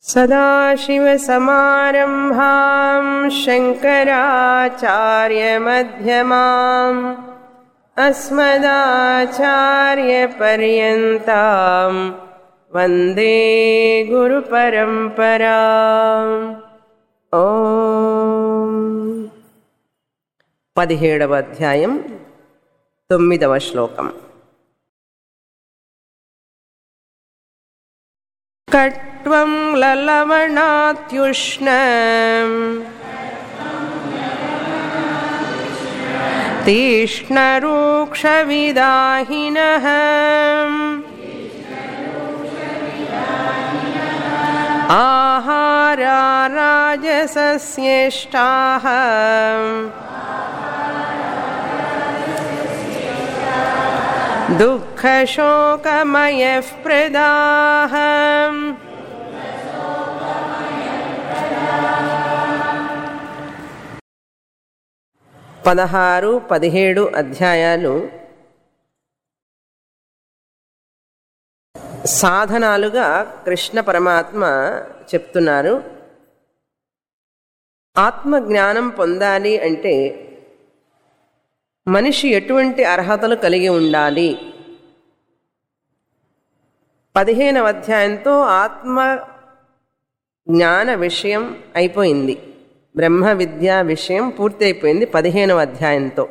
सदाशिवसमारम्भां शङ्कराचार्यमध्यमाम् अस्मदाचार्यपर्यन्तां वन्दे गुरुपरम्पराम् ఓ పదిహేడవ అధ్యాయం తొమ్మిదవ శ్లోకం కట్వం లలవణాత్యుష్ణ తీక్ష్ణరూక్షవిదాహినః ఆహారా రాజసస్యేష్టాः दुःखशोकमयः प्रदाः పదహారు పదిహేడు అధ్యాయాలు సాధనాలుగా కృష్ణ పరమాత్మ చెప్తున్నారు ఆత్మ జ్ఞానం పొందాలి అంటే మనిషి ఎటువంటి అర్హతలు కలిగి ఉండాలి పదిహేనవ అధ్యాయంతో ఆత్మ జ్ఞాన విషయం అయిపోయింది బ్రహ్మ విద్యా విషయం పూర్తి అయిపోయింది పదిహేనవ అధ్యాయంతో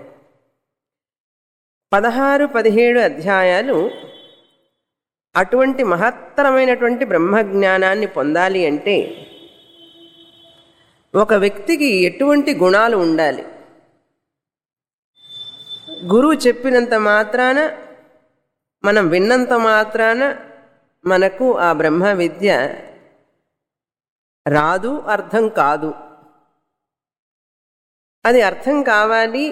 పదహారు పదిహేడు అధ్యాయాలు అటువంటి మహత్తరమైనటువంటి బ్రహ్మజ్ఞానాన్ని పొందాలి అంటే ఒక వ్యక్తికి ఎటువంటి గుణాలు ఉండాలి గురువు చెప్పినంత మాత్రాన మనం విన్నంత మాత్రాన మనకు ఆ బ్రహ్మ విద్య రాదు అర్థం కాదు అది అర్థం కావాలి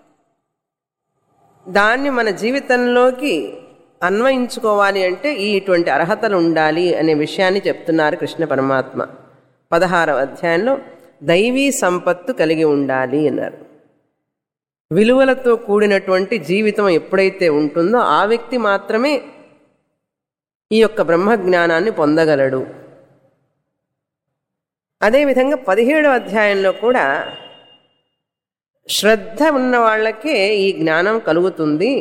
దాన్ని మన జీవితంలోకి అన్వయించుకోవాలి అంటే ఈ ఇటువంటి అర్హతలు ఉండాలి అనే విషయాన్ని చెప్తున్నారు కృష్ణ పరమాత్మ పదహారవ అధ్యాయంలో దైవీ సంపత్తు కలిగి ఉండాలి అన్నారు విలువలతో కూడినటువంటి జీవితం ఎప్పుడైతే ఉంటుందో ఆ వ్యక్తి మాత్రమే ఈ యొక్క బ్రహ్మజ్ఞానాన్ని పొందగలడు అదేవిధంగా పదిహేడవ అధ్యాయంలో కూడా శ్రద్ధ ఉన్న వాళ్ళకే ఈ జ్ఞానం కలుగుతుంది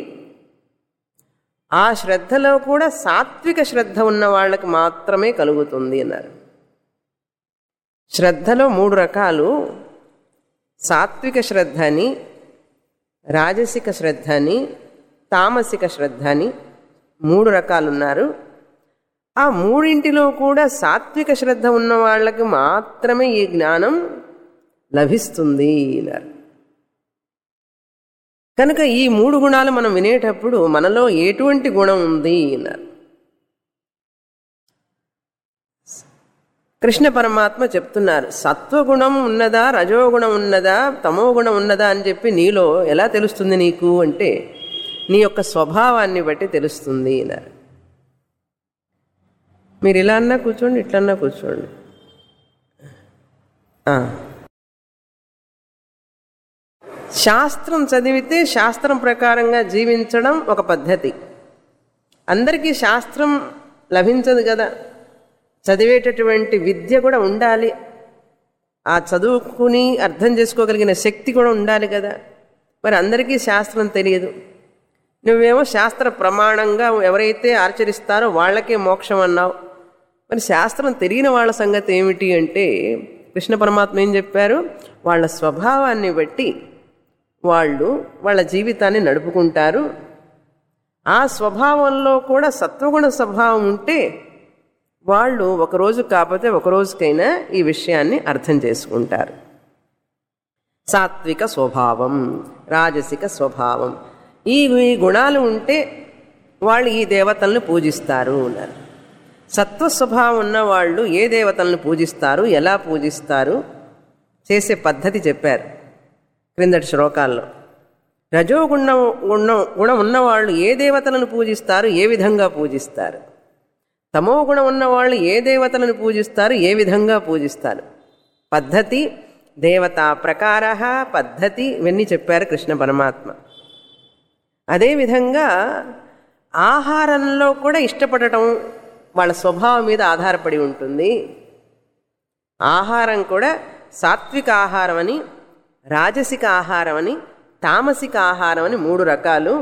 ఆ శ్రద్ధలో కూడా సాత్విక శ్రద్ధ ఉన్న వాళ్ళకి మాత్రమే కలుగుతుంది అన్నారు శ్రద్ధలో మూడు రకాలు సాత్విక శ్రద్ధ అని రాజసిక శ్రద్ధ అని తామసిక శ్రద్ధ అని మూడు రకాలున్నారు ఆ మూడింటిలో కూడా సాత్విక శ్రద్ధ ఉన్న వాళ్ళకి మాత్రమే ఈ జ్ఞానం లభిస్తుంది అన్నారు కనుక ఈ మూడు గుణాలు మనం వినేటప్పుడు మనలో ఎటువంటి గుణం ఉంది అన్నారు కృష్ణ పరమాత్మ చెప్తున్నారు సత్వగుణం ఉన్నదా రజోగుణం ఉన్నదా తమో గుణం ఉన్నదా అని చెప్పి నీలో ఎలా తెలుస్తుంది నీకు అంటే నీ యొక్క స్వభావాన్ని బట్టి తెలుస్తుంది అన్నారు మీరు ఇలా అన్నా కూర్చోండి ఇట్లన్నా కూర్చోండి శాస్త్రం చదివితే శాస్త్రం ప్రకారంగా జీవించడం ఒక పద్ధతి అందరికీ శాస్త్రం లభించదు కదా చదివేటటువంటి విద్య కూడా ఉండాలి ఆ చదువుకుని అర్థం చేసుకోగలిగిన శక్తి కూడా ఉండాలి కదా మరి అందరికీ శాస్త్రం తెలియదు నువ్వేమో శాస్త్ర ప్రమాణంగా ఎవరైతే ఆచరిస్తారో వాళ్ళకే మోక్షం అన్నావు మరి శాస్త్రం తెలియని వాళ్ళ సంగతి ఏమిటి అంటే కృష్ణ పరమాత్మ ఏం చెప్పారు వాళ్ళ స్వభావాన్ని బట్టి వాళ్ళు వాళ్ళ జీవితాన్ని నడుపుకుంటారు ఆ స్వభావంలో కూడా సత్వగుణ స్వభావం ఉంటే వాళ్ళు ఒకరోజు కాకపోతే ఒక రోజుకైనా ఈ విషయాన్ని అర్థం చేసుకుంటారు సాత్విక స్వభావం రాజసిక స్వభావం ఈ గుణాలు ఉంటే వాళ్ళు ఈ దేవతలను పూజిస్తారు అన్నారు సత్వ స్వభావం ఉన్న వాళ్ళు ఏ దేవతలను పూజిస్తారు ఎలా పూజిస్తారు చేసే పద్ధతి చెప్పారు క్రిందటి శ్లోకాల్లో రజోగుణ గుణం గుణం ఉన్నవాళ్ళు ఏ దేవతలను పూజిస్తారు ఏ విధంగా పూజిస్తారు తమో గుణం ఉన్నవాళ్ళు ఏ దేవతలను పూజిస్తారు ఏ విధంగా పూజిస్తారు పద్ధతి దేవతా ప్రకార పద్ధతి ఇవన్నీ చెప్పారు కృష్ణ పరమాత్మ అదేవిధంగా ఆహారంలో కూడా ఇష్టపడటం వాళ్ళ స్వభావం మీద ఆధారపడి ఉంటుంది ఆహారం కూడా సాత్విక ఆహారం అని రాజసిక ఆహారం అని తామసిక ఆహారం అని మూడు రకాలు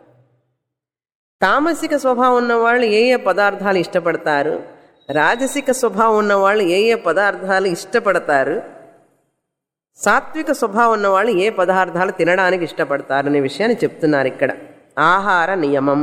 తామసిక స్వభావం ఉన్నవాళ్ళు ఏ ఏ పదార్థాలు ఇష్టపడతారు రాజసిక స్వభావం ఉన్నవాళ్ళు ఏ ఏ పదార్థాలు ఇష్టపడతారు సాత్విక స్వభావం ఉన్నవాళ్ళు ఏ పదార్థాలు తినడానికి ఇష్టపడతారు అనే విషయాన్ని చెప్తున్నారు ఇక్కడ ఆహార నియమం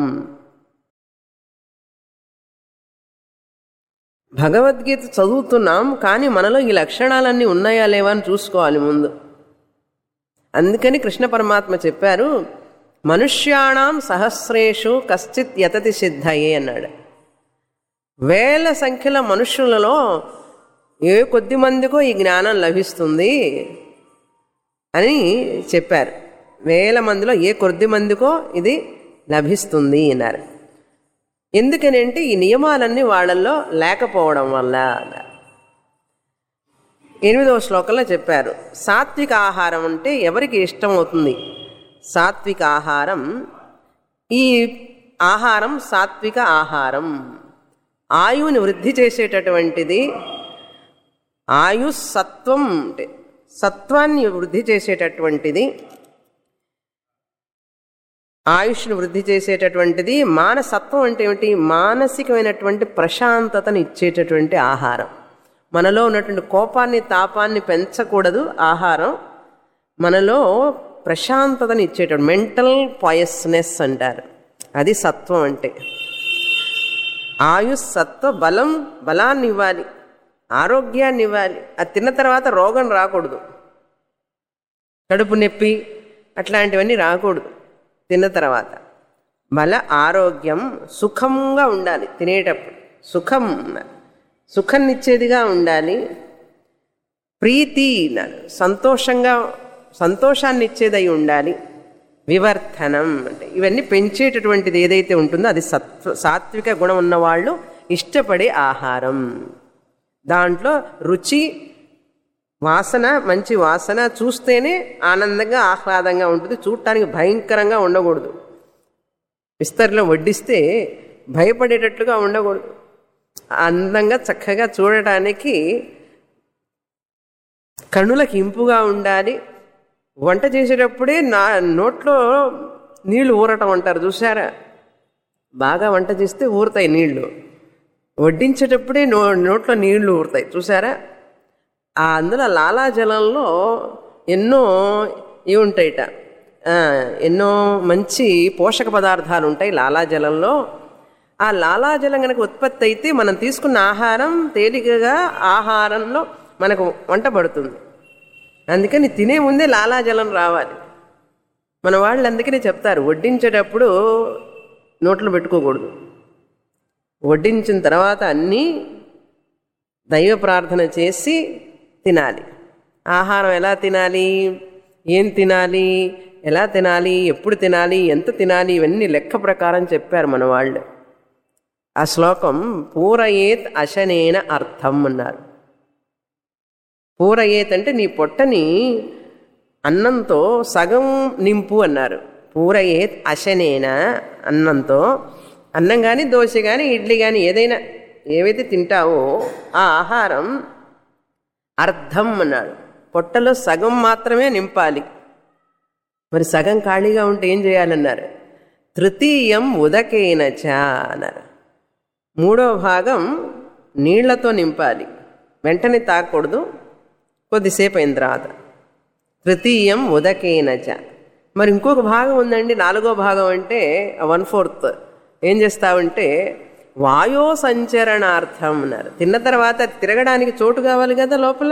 భగవద్గీత చదువుతున్నాం కానీ మనలో ఈ లక్షణాలన్నీ ఉన్నాయా లేవా అని చూసుకోవాలి ముందు అందుకని కృష్ణ పరమాత్మ చెప్పారు మనుష్యాణం సహస్రేషు కశ్చిత్ యతతి సిద్ధయే అన్నాడు వేల సంఖ్యల మనుషులలో ఏ కొద్ది మందికో ఈ జ్ఞానం లభిస్తుంది అని చెప్పారు వేల మందిలో ఏ కొద్ది మందికో ఇది లభిస్తుంది అన్నారు ఎందుకనంటే ఈ నియమాలన్నీ వాళ్ళల్లో లేకపోవడం వల్ల అన్నారు ఎనిమిదవ శ్లోకంలో చెప్పారు సాత్విక ఆహారం అంటే ఎవరికి ఇష్టమవుతుంది సాత్విక ఆహారం ఈ ఆహారం సాత్విక ఆహారం ఆయువుని వృద్ధి చేసేటటువంటిది ఆయు సత్వం అంటే సత్వాన్ని వృద్ధి చేసేటటువంటిది ఆయుష్ను వృద్ధి చేసేటటువంటిది మానసత్వం అంటే ఏమిటి మానసికమైనటువంటి ప్రశాంతతను ఇచ్చేటటువంటి ఆహారం మనలో ఉన్నటువంటి కోపాన్ని తాపాన్ని పెంచకూడదు ఆహారం మనలో ప్రశాంతతని ఇచ్చేటటువంటి మెంటల్ పాయస్నెస్ అంటారు అది సత్వం అంటే ఆయుష్ సత్వ బలం బలాన్ని ఇవ్వాలి ఆరోగ్యాన్ని ఇవ్వాలి అది తిన్న తర్వాత రోగం రాకూడదు కడుపు నొప్పి అట్లాంటివన్నీ రాకూడదు తిన్న తర్వాత బల ఆరోగ్యం సుఖంగా ఉండాలి తినేటప్పుడు సుఖం సుఖాన్నిచ్చేదిగా ఉండాలి ప్రీతి సంతోషంగా సంతోషాన్ని ఇచ్చేదై ఉండాలి వివర్ధనం అంటే ఇవన్నీ పెంచేటటువంటిది ఏదైతే ఉంటుందో అది సత్వ సాత్విక గుణం ఉన్నవాళ్ళు ఇష్టపడే ఆహారం దాంట్లో రుచి వాసన మంచి వాసన చూస్తేనే ఆనందంగా ఆహ్లాదంగా ఉంటుంది చూడటానికి భయంకరంగా ఉండకూడదు విస్తరిలో వడ్డిస్తే భయపడేటట్లుగా ఉండకూడదు అందంగా చక్కగా చూడటానికి కన్నులకు ఇంపుగా ఉండాలి వంట చేసేటప్పుడే నా నోట్లో నీళ్లు ఊరటం అంటారు చూసారా బాగా వంట చేస్తే ఊరుతాయి నీళ్లు వడ్డించేటప్పుడే నో నోట్లో నీళ్లు ఊరుతాయి చూసారా ఆ అందులో లాలాజలంలో ఎన్నో ఇవి ఉంటాయిట ఎన్నో మంచి పోషక పదార్థాలు ఉంటాయి లాలాజలంలో ఆ లాలాజలం కనుక ఉత్పత్తి అయితే మనం తీసుకున్న ఆహారం తేలికగా ఆహారంలో మనకు వంట పడుతుంది అందుకని తినే ముందే లాలాజలం రావాలి మన వాళ్ళు అందుకనే చెప్తారు వడ్డించేటప్పుడు నోట్లో పెట్టుకోకూడదు వడ్డించిన తర్వాత అన్నీ దైవ ప్రార్థన చేసి తినాలి ఆహారం ఎలా తినాలి ఏం తినాలి ఎలా తినాలి ఎప్పుడు తినాలి ఎంత తినాలి ఇవన్నీ లెక్క ప్రకారం చెప్పారు మన వాళ్ళు ఆ శ్లోకం పూరయేత్ అశనేన అర్థం అన్నారు పూరయేత్ అంటే నీ పొట్టని అన్నంతో సగం నింపు అన్నారు పూరయేత్ అశనేన అన్నంతో అన్నం కానీ దోశ కానీ ఇడ్లీ కానీ ఏదైనా ఏవైతే తింటావో ఆ ఆహారం అర్థం అన్నాడు పొట్టలో సగం మాత్రమే నింపాలి మరి సగం ఖాళీగా ఉంటే ఏం చేయాలన్నారు తృతీయం ఉదకేనచ అన్నారు మూడో భాగం నీళ్లతో నింపాలి వెంటనే తాకూడదు కొద్దిసేపు అయిన తర్వాత తృతీయం ఉదకేనచ మరి ఇంకొక భాగం ఉందండి నాలుగో భాగం అంటే వన్ ఫోర్త్ ఏం చేస్తావంటే వాయో సంచరణార్థం అన్నారు తిన్న తర్వాత తిరగడానికి చోటు కావాలి కదా లోపల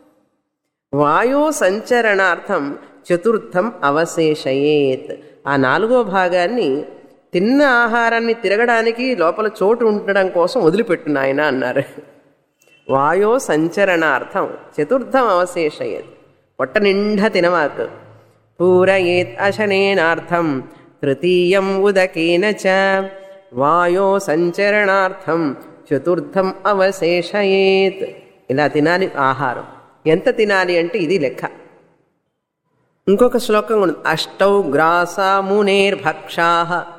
వాయో సంచరణార్థం చతుర్థం అవశేషయేత్ ఆ నాలుగో భాగాన్ని తిన్న ఆహారాన్ని తిరగడానికి లోపల చోటు ఉండడం కోసం వదిలిపెట్టు నాయన అన్నారు వాయో సంచరణార్థం చతుర్థం అవశేషయేత్ పొట్ట నిండా తినవాకు పూరయేత్ అశనేనార్థం తృతీయం ఉదకేన చ వాయో సంచరణార్థం చతుర్థం అవశేషయేత్ ఇలా తినాలి ఆహారం ఎంత తినాలి అంటే ఇది లెక్క ఇంకొక శ్లోకం ఉంది అష్టౌ గ్రాసా మునేర్భక్షా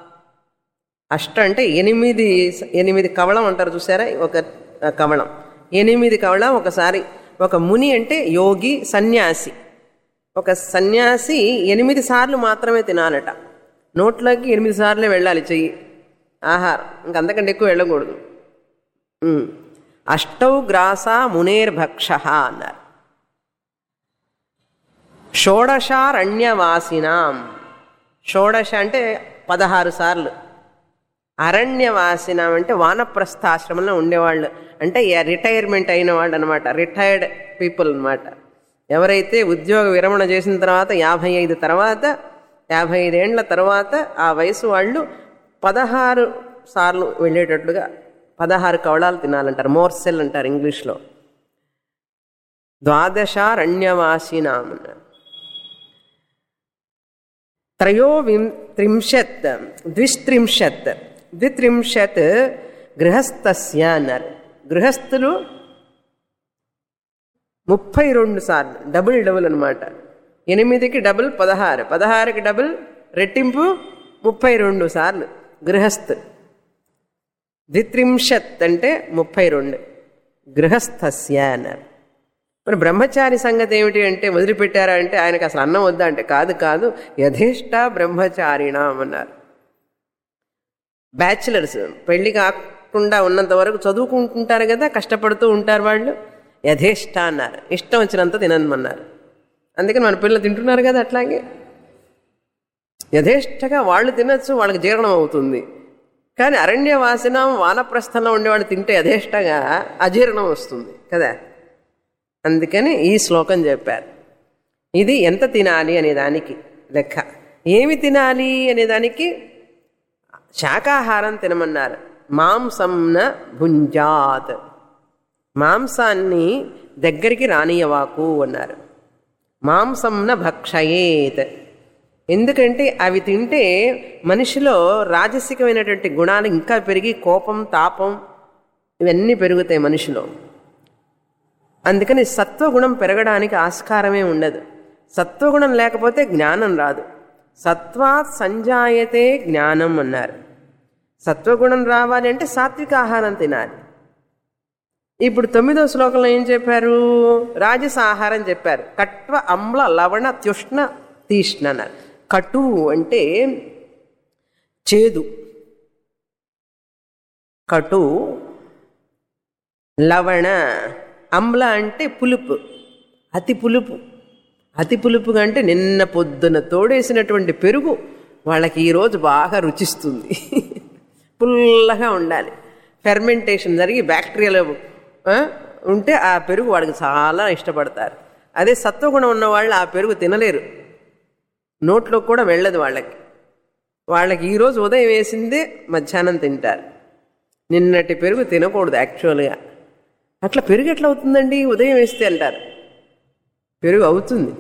అష్ట అంటే ఎనిమిది ఎనిమిది కవళం అంటారు చూసారా ఒక కవళం ఎనిమిది కవళం ఒకసారి ఒక ముని అంటే యోగి సన్యాసి ఒక సన్యాసి ఎనిమిది సార్లు మాత్రమే తినాలట నోట్లోకి ఎనిమిది సార్లే వెళ్ళాలి చెయ్యి ఆహారం ఇంకంతకంటే ఎక్కువ వెళ్ళకూడదు ఉమ్. అష్టౌ గ్రాస మునేర్భక్ష అన్నారు షోడశారణ్యవాసినాం షోడశ అంటే పదహారు సార్లు అరణ్యవాసినం అంటే వానప్రస్థాశ్రమంలో ఉండేవాళ్ళు అంటే రిటైర్మెంట్ అయిన వాళ్ళు అనమాట రిటైర్డ్ పీపుల్ అనమాట ఎవరైతే ఉద్యోగ విరమణ చేసిన తర్వాత యాభై ఐదు తర్వాత యాభై ఐదేండ్ల తర్వాత ఆ వయసు వాళ్ళు పదహారు సార్లు వెళ్ళేటట్లుగా పదహారు కవళాలు తినాలంటారు మోర్సెల్ అంటారు ఇంగ్లీష్లో ద్వాదశారణ్యవాసినాం అన్నారు త్రయోవిం త్రింశత్ ద్విస్త్రింశత్ ద్విత్రింశత్ గృహస్థస్య అన్నారు గృహస్థులు ముప్పై రెండు సార్లు డబుల్ డబుల్ అనమాట ఎనిమిదికి డబుల్ పదహారు పదహారుకి డబుల్ రెట్టింపు ముప్పై రెండు సార్లు గృహస్థ్ ద్విత్రింశత్ అంటే ముప్పై రెండు గృహస్థస్య అన్నారు మరి బ్రహ్మచారి సంగతి ఏమిటి అంటే వదిలిపెట్టారా అంటే ఆయనకు అసలు అన్నం వద్దా అంటే కాదు కాదు యథేష్ట బ్రహ్మచారిణం అన్నారు బ్యాచిలర్స్ పెళ్లి కాకుండా ఉన్నంత వరకు చదువుకుంటుంటారు కదా కష్టపడుతూ ఉంటారు వాళ్ళు యథేష్ట అన్నారు ఇష్టం వచ్చినంత తినమన్నారు అందుకని మన పిల్లలు తింటున్నారు కదా అట్లాగే యథేష్టగా వాళ్ళు తినచ్చు వాళ్ళకి జీర్ణం అవుతుంది కానీ అరణ్యవాసనం వానప్రస్థంలో ఉండేవాళ్ళు తింటే యథేష్టగా అజీర్ణం వస్తుంది కదా అందుకని ఈ శ్లోకం చెప్పారు ఇది ఎంత తినాలి అనే దానికి లెక్క ఏమి తినాలి అనే దానికి శాకాహారం తినమన్నారు మాంసంన భుంజాత్ మాంసాన్ని దగ్గరికి రానియవాకు అన్నారు మాంసంన భక్షయేత్ ఎందుకంటే అవి తింటే మనిషిలో రాజసికమైనటువంటి గుణాలు ఇంకా పెరిగి కోపం తాపం ఇవన్నీ పెరుగుతాయి మనిషిలో అందుకని సత్వగుణం పెరగడానికి ఆస్కారమే ఉండదు సత్వగుణం లేకపోతే జ్ఞానం రాదు సత్వాత్ సంజాయతే జ్ఞానం అన్నారు సత్వగుణం రావాలి అంటే సాత్విక ఆహారం తినాలి ఇప్పుడు తొమ్మిదో శ్లోకంలో ఏం చెప్పారు రాజస ఆహారం చెప్పారు కట్వ అమ్ల లవణ త్యుష్ణ తీష్ణ అన్నారు కటు అంటే చేదు కటు లవణ అమ్ల అంటే పులుపు అతి పులుపు అతి పులుపు అంటే నిన్న పొద్దున తోడేసినటువంటి పెరుగు వాళ్ళకి ఈరోజు బాగా రుచిస్తుంది పుల్లగా ఉండాలి ఫెర్మెంటేషన్ జరిగి బ్యాక్టీరియాలో ఆ, ఉంటే ఆ పెరుగు వాళ్ళకి చాలా ఇష్టపడతారు అదే సత్వగుణం ఉన్న వాళ్ళు ఆ పెరుగు తినలేరు నోట్లో కూడా వెళ్ళదు వాళ్ళకి వాళ్ళకి ఈరోజు ఉదయం వేసిందే మధ్యాహ్నం తింటారు నిన్నటి పెరుగు తినకూడదు యాక్చువల్గా అట్లా పెరుగు ఎట్లా అవుతుందండి ఉదయం వేస్తే అంటారు పెరుగు అవుతుంది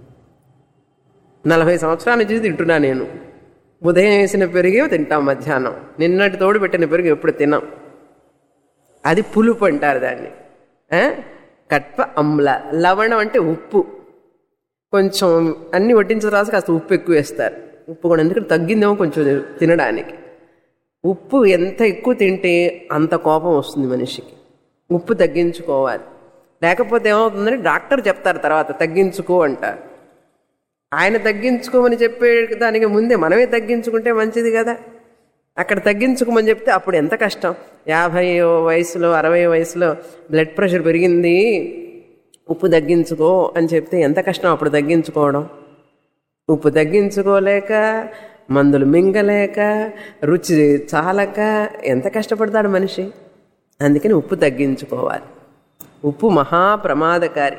నలభై సంవత్సరాల నుంచి తింటున్నా నేను ఉదయం వేసిన పెరుగే తింటాం మధ్యాహ్నం నిన్నటి తోడు పెట్టిన పెరుగు ఎప్పుడు తినాం అది పులుపు అంటారు దాన్ని ఆ? కట్ప అమ్ల లవణం అంటే ఉప్పు కొంచెం అన్ని వడ్డించిన తర్వాత కాస్త ఉప్పు ఎక్కువ వేస్తారు ఉప్పు కూడా ఎందుకంటే తగ్గిందేమో కొంచెం తినడానికి ఉప్పు ఎంత ఎక్కువ తింటే అంత కోపం వస్తుంది మనిషికి ఉప్పు తగ్గించుకోవాలి లేకపోతే ఏమవుతుందంటే డాక్టర్ చెప్తారు తర్వాత తగ్గించుకో అంటారు ఆయన తగ్గించుకోమని చెప్పే దానికి ముందే మనమే తగ్గించుకుంటే మంచిది కదా అక్కడ తగ్గించుకోమని చెప్తే అప్పుడు ఎంత కష్టం యాభై వయసులో అరవై వయసులో బ్లడ్ ప్రెషర్ పెరిగింది ఉప్పు తగ్గించుకో అని చెప్తే ఎంత కష్టం అప్పుడు తగ్గించుకోవడం ఉప్పు తగ్గించుకోలేక మందులు మింగలేక రుచి చాలక ఎంత కష్టపడతాడు మనిషి అందుకని ఉప్పు తగ్గించుకోవాలి ఉప్పు మహా ప్రమాదకారి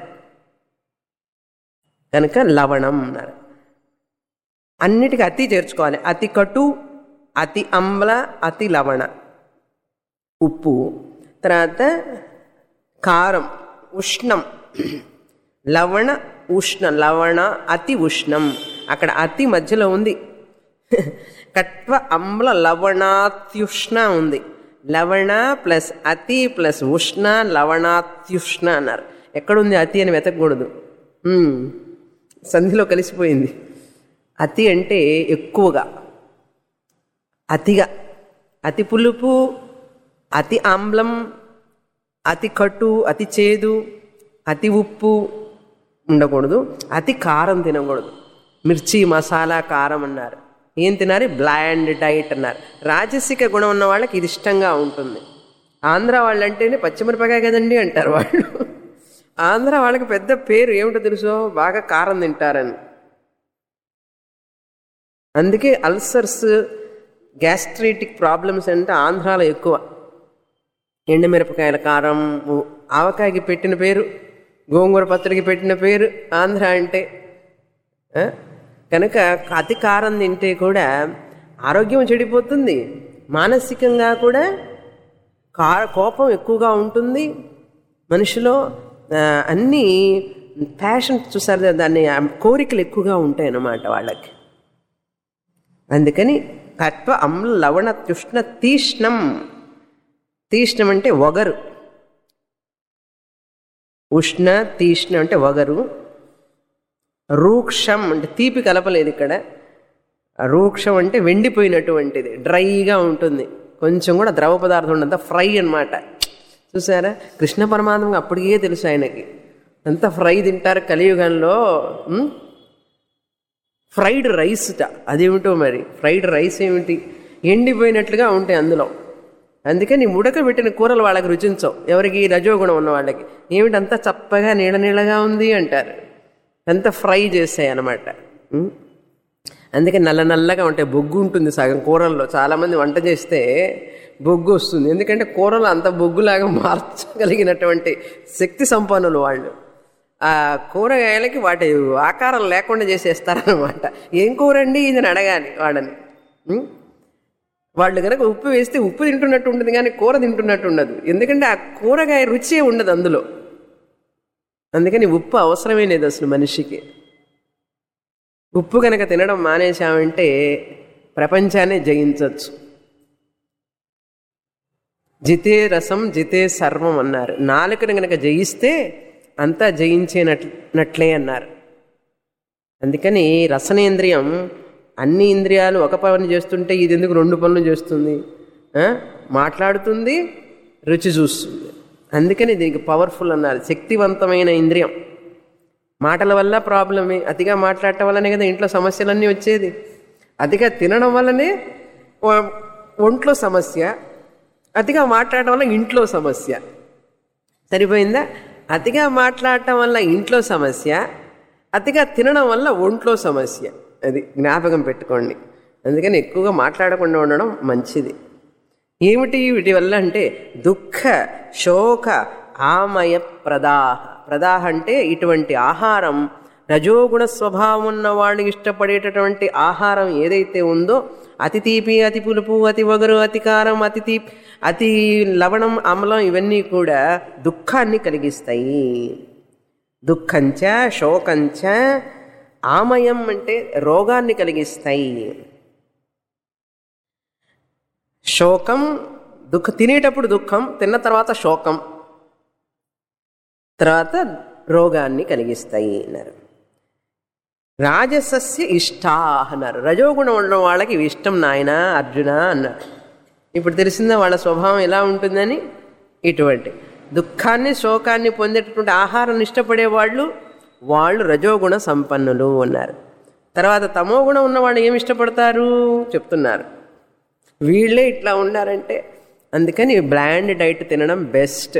కనుక లవణం అన్నారు అన్నిటికీ అతి చేర్చుకోవాలి అతి కటు అతి అమ్ల అతి లవణ ఉప్పు తర్వాత కారం ఉష్ణం లవణ ఉష్ణ లవణ అతి ఉష్ణం అక్కడ అతి మధ్యలో ఉంది కట్వ అమ్ల లవణాత్యుష్ణ ఉంది లవణ ప్లస్ అతి ప్లస్ ఉష్ణ లవణాత్యుష్ణ అన్నారు ఎక్కడుంది అతి అని వెతకూడదు ఉమ్, సంధిలో కలిసిపోయింది అతి అంటే ఎక్కువగా అతిగా అతి పులుపు అతి ఆమ్లం అతి కటు అతి చేదు అతి ఉప్పు ఉండకూడదు అతి కారం తినకూడదు మిర్చి మసాలా కారం అన్నారు ఏం తినాలి బ్లాండ్ డైట్ అన్నారు రాజసిక గుణం ఉన్న వాళ్ళకి ఇది ఇష్టంగా ఉంటుంది ఆంధ్ర వాళ్ళు అంటేనే పచ్చిమిరపకాయ కదండి అంటారు వాళ్ళు ఆంధ్ర వాళ్ళకి పెద్ద పేరు ఏమిటో తెలుసో బాగా కారం తింటారని అందుకే అల్సర్స్ గ్యాస్ట్రైటిక్ ప్రాబ్లమ్స్ అంటే ఆంధ్రాలో ఎక్కువ ఎండుమిరపకాయల కారం ఉ- ఆవకాయకి పెట్టిన పేరు గోంగూర పచ్చడికి పెట్టిన పేరు ఆంధ్ర అంటే ఆ? కనుక అతి కారం తింటే కూడా ఆరోగ్యం చెడిపోతుంది మానసికంగా కూడా కా కోపం ఎక్కువగా ఉంటుంది మనిషిలో ఆ, అన్నీ ప్యాషన్ చూసారు కదా, దాన్ని ఆ కోరికలు ఎక్కువగా ఉంటాయి అన్నమాట వాళ్ళకి అందుకని కట్వ అమ్ల లవణ తుష్ణ తీష్ణం తీష్ణం అంటే వగరు ఉష్ణ తీష్ణ అంటే వగరు రూక్షం అంటే తీపి కలపలేదు ఇక్కడ రూక్షం అంటే వెండిపోయినటువంటిది డ్రైగా ఉంటుంది కొంచెం కూడా ద్రవ పదార్థం ఉండదు ఫ్రై అన్నమాట చూసారా కృష్ణ పరమాత్మకు అప్పటికే తెలుసు ఆయనకి అంత ఫ్రై తింటారు కలియుగంలో ఉం? ఫ్రైడ్ రైస్ అదేమిటో మరి ఫ్రైడ్ రైస్ ఏమిటి ఎండిపోయినట్లుగా ఉంటాయి అందులో అందుకని ఉడకబెట్టిన కూరలు వాళ్ళకి రుచించవు ఎవరికి రజోగుణం ఉన్న వాళ్ళకి ఏమిటి అంత చప్పగా నీళ్ళ నీళ్ళగా ఉంది అంటారు అంత ఫ్రై చేస్తాయి అన్నమాట ఉం? అందుకే నల్ల నల్లగా ఉంటాయి బొగ్గు ఉంటుంది సగం కూరల్లో చాలామంది వంట చేస్తే బొగ్గు వస్తుంది ఎందుకంటే కూరలు అంత బొగ్గులాగా మార్చగలిగినటువంటి శక్తి సంపన్నులు వాళ్ళు ఆ కూరగాయలకి వాటి ఆకారం లేకుండా చేసేస్తారనమాట ఏం కూర అండి ఇది అని అడగాలి వాళ్ళని ఉం? వాళ్ళు కనుక ఉప్పు వేస్తే ఉప్పు తింటున్నట్టు ఉంటుంది కానీ కూర తింటున్నట్టు ఉండదు ఎందుకంటే ఆ కూరగాయ రుచే ఉండదు అందులో అందుకని ఉప్పు అవసరమే లేదు అసలు మనిషికి ఉప్పు కనుక తినడం మానేశామంటే ప్రపంచాన్ని జయించవచ్చు జితే రసం జితే సర్వం అన్నారు నాలుకను గనక జయిస్తే అంతా జయించేనట్లే అన్నారు అందుకని రసనేంద్రియం అన్ని ఇంద్రియాలు ఒక పని చేస్తుంటే ఇది ఎందుకు రెండు పనులు చేస్తుంది ఆ? మాట్లాడుతుంది రుచి చూస్తుంది అందుకని దీనికి పవర్ఫుల్ అన్నారు శక్తివంతమైన ఇంద్రియం మాటల వల్ల ప్రాబ్లమే అతిగా మాట్లాడటం వల్లనే కదా ఇంట్లో సమస్యలన్నీ వచ్చేది అతిగా తినడం వల్లనే ఒ- ఒంట్లో సమస్య అతిగా మాట్లాడటం వల్ల ఇంట్లో సమస్య సరిపోయిందా అతిగా మాట్లాడటం వల్ల ఇంట్లో సమస్య అతిగా తినడం వల్ల ఒంట్లో సమస్య అది జ్ఞాపకం పెట్టుకోండి అందుకని ఎక్కువగా మాట్లాడకుండా ఉండడం మంచిది ఏమిటి వీటి వల్ల అంటే దుఃఖ శోక ఆమయ ప్రదాహ ప్రదాహ అంటే ఇటువంటి ఆహారం రజోగుణ స్వభావం ఉన్న వాళ్ళు ఇష్టపడేటటువంటి ఆహారం ఏదైతే ఉందో అతి తీపి అతి పులుపు అతి వగరు అతి కారం అతి తీపి అతి లవణం అమలం ఇవన్నీ కూడా దుఃఖాన్ని కలిగిస్తాయి దుఃఖంచ శోకంచ ఆమయం అంటే రోగాన్ని కలిగిస్తాయి శోకం దుఃఖ తినేటప్పుడు దుఃఖం తిన్న తర్వాత శోకం తర్వాత రోగాన్ని కలిగిస్తాయి అన్నారు రాజసస్య ఇష్టా అన్నారు రజోగుణం ఉన్న వాళ్ళకి ఇవి ఇష్టం నాయన అర్జున అన్నారు ఇప్పుడు తెలిసిందా వాళ్ళ స్వభావం ఎలా ఉంటుందని ఇటువంటి దుఃఖాన్ని శోకాన్ని పొందేటటువంటి ఆహారం ఇష్టపడే వాళ్ళు వాళ్ళు రజోగుణ సంపన్నులు అన్నారు తర్వాత తమో గుణం ఉన్న వాళ్ళు ఏమి ఇష్టపడతారు చెప్తున్నారు వీళ్ళే ఇట్లా ఉన్నారంటే అందుకని బ్లాండ్ డైట్ తినడం బెస్ట్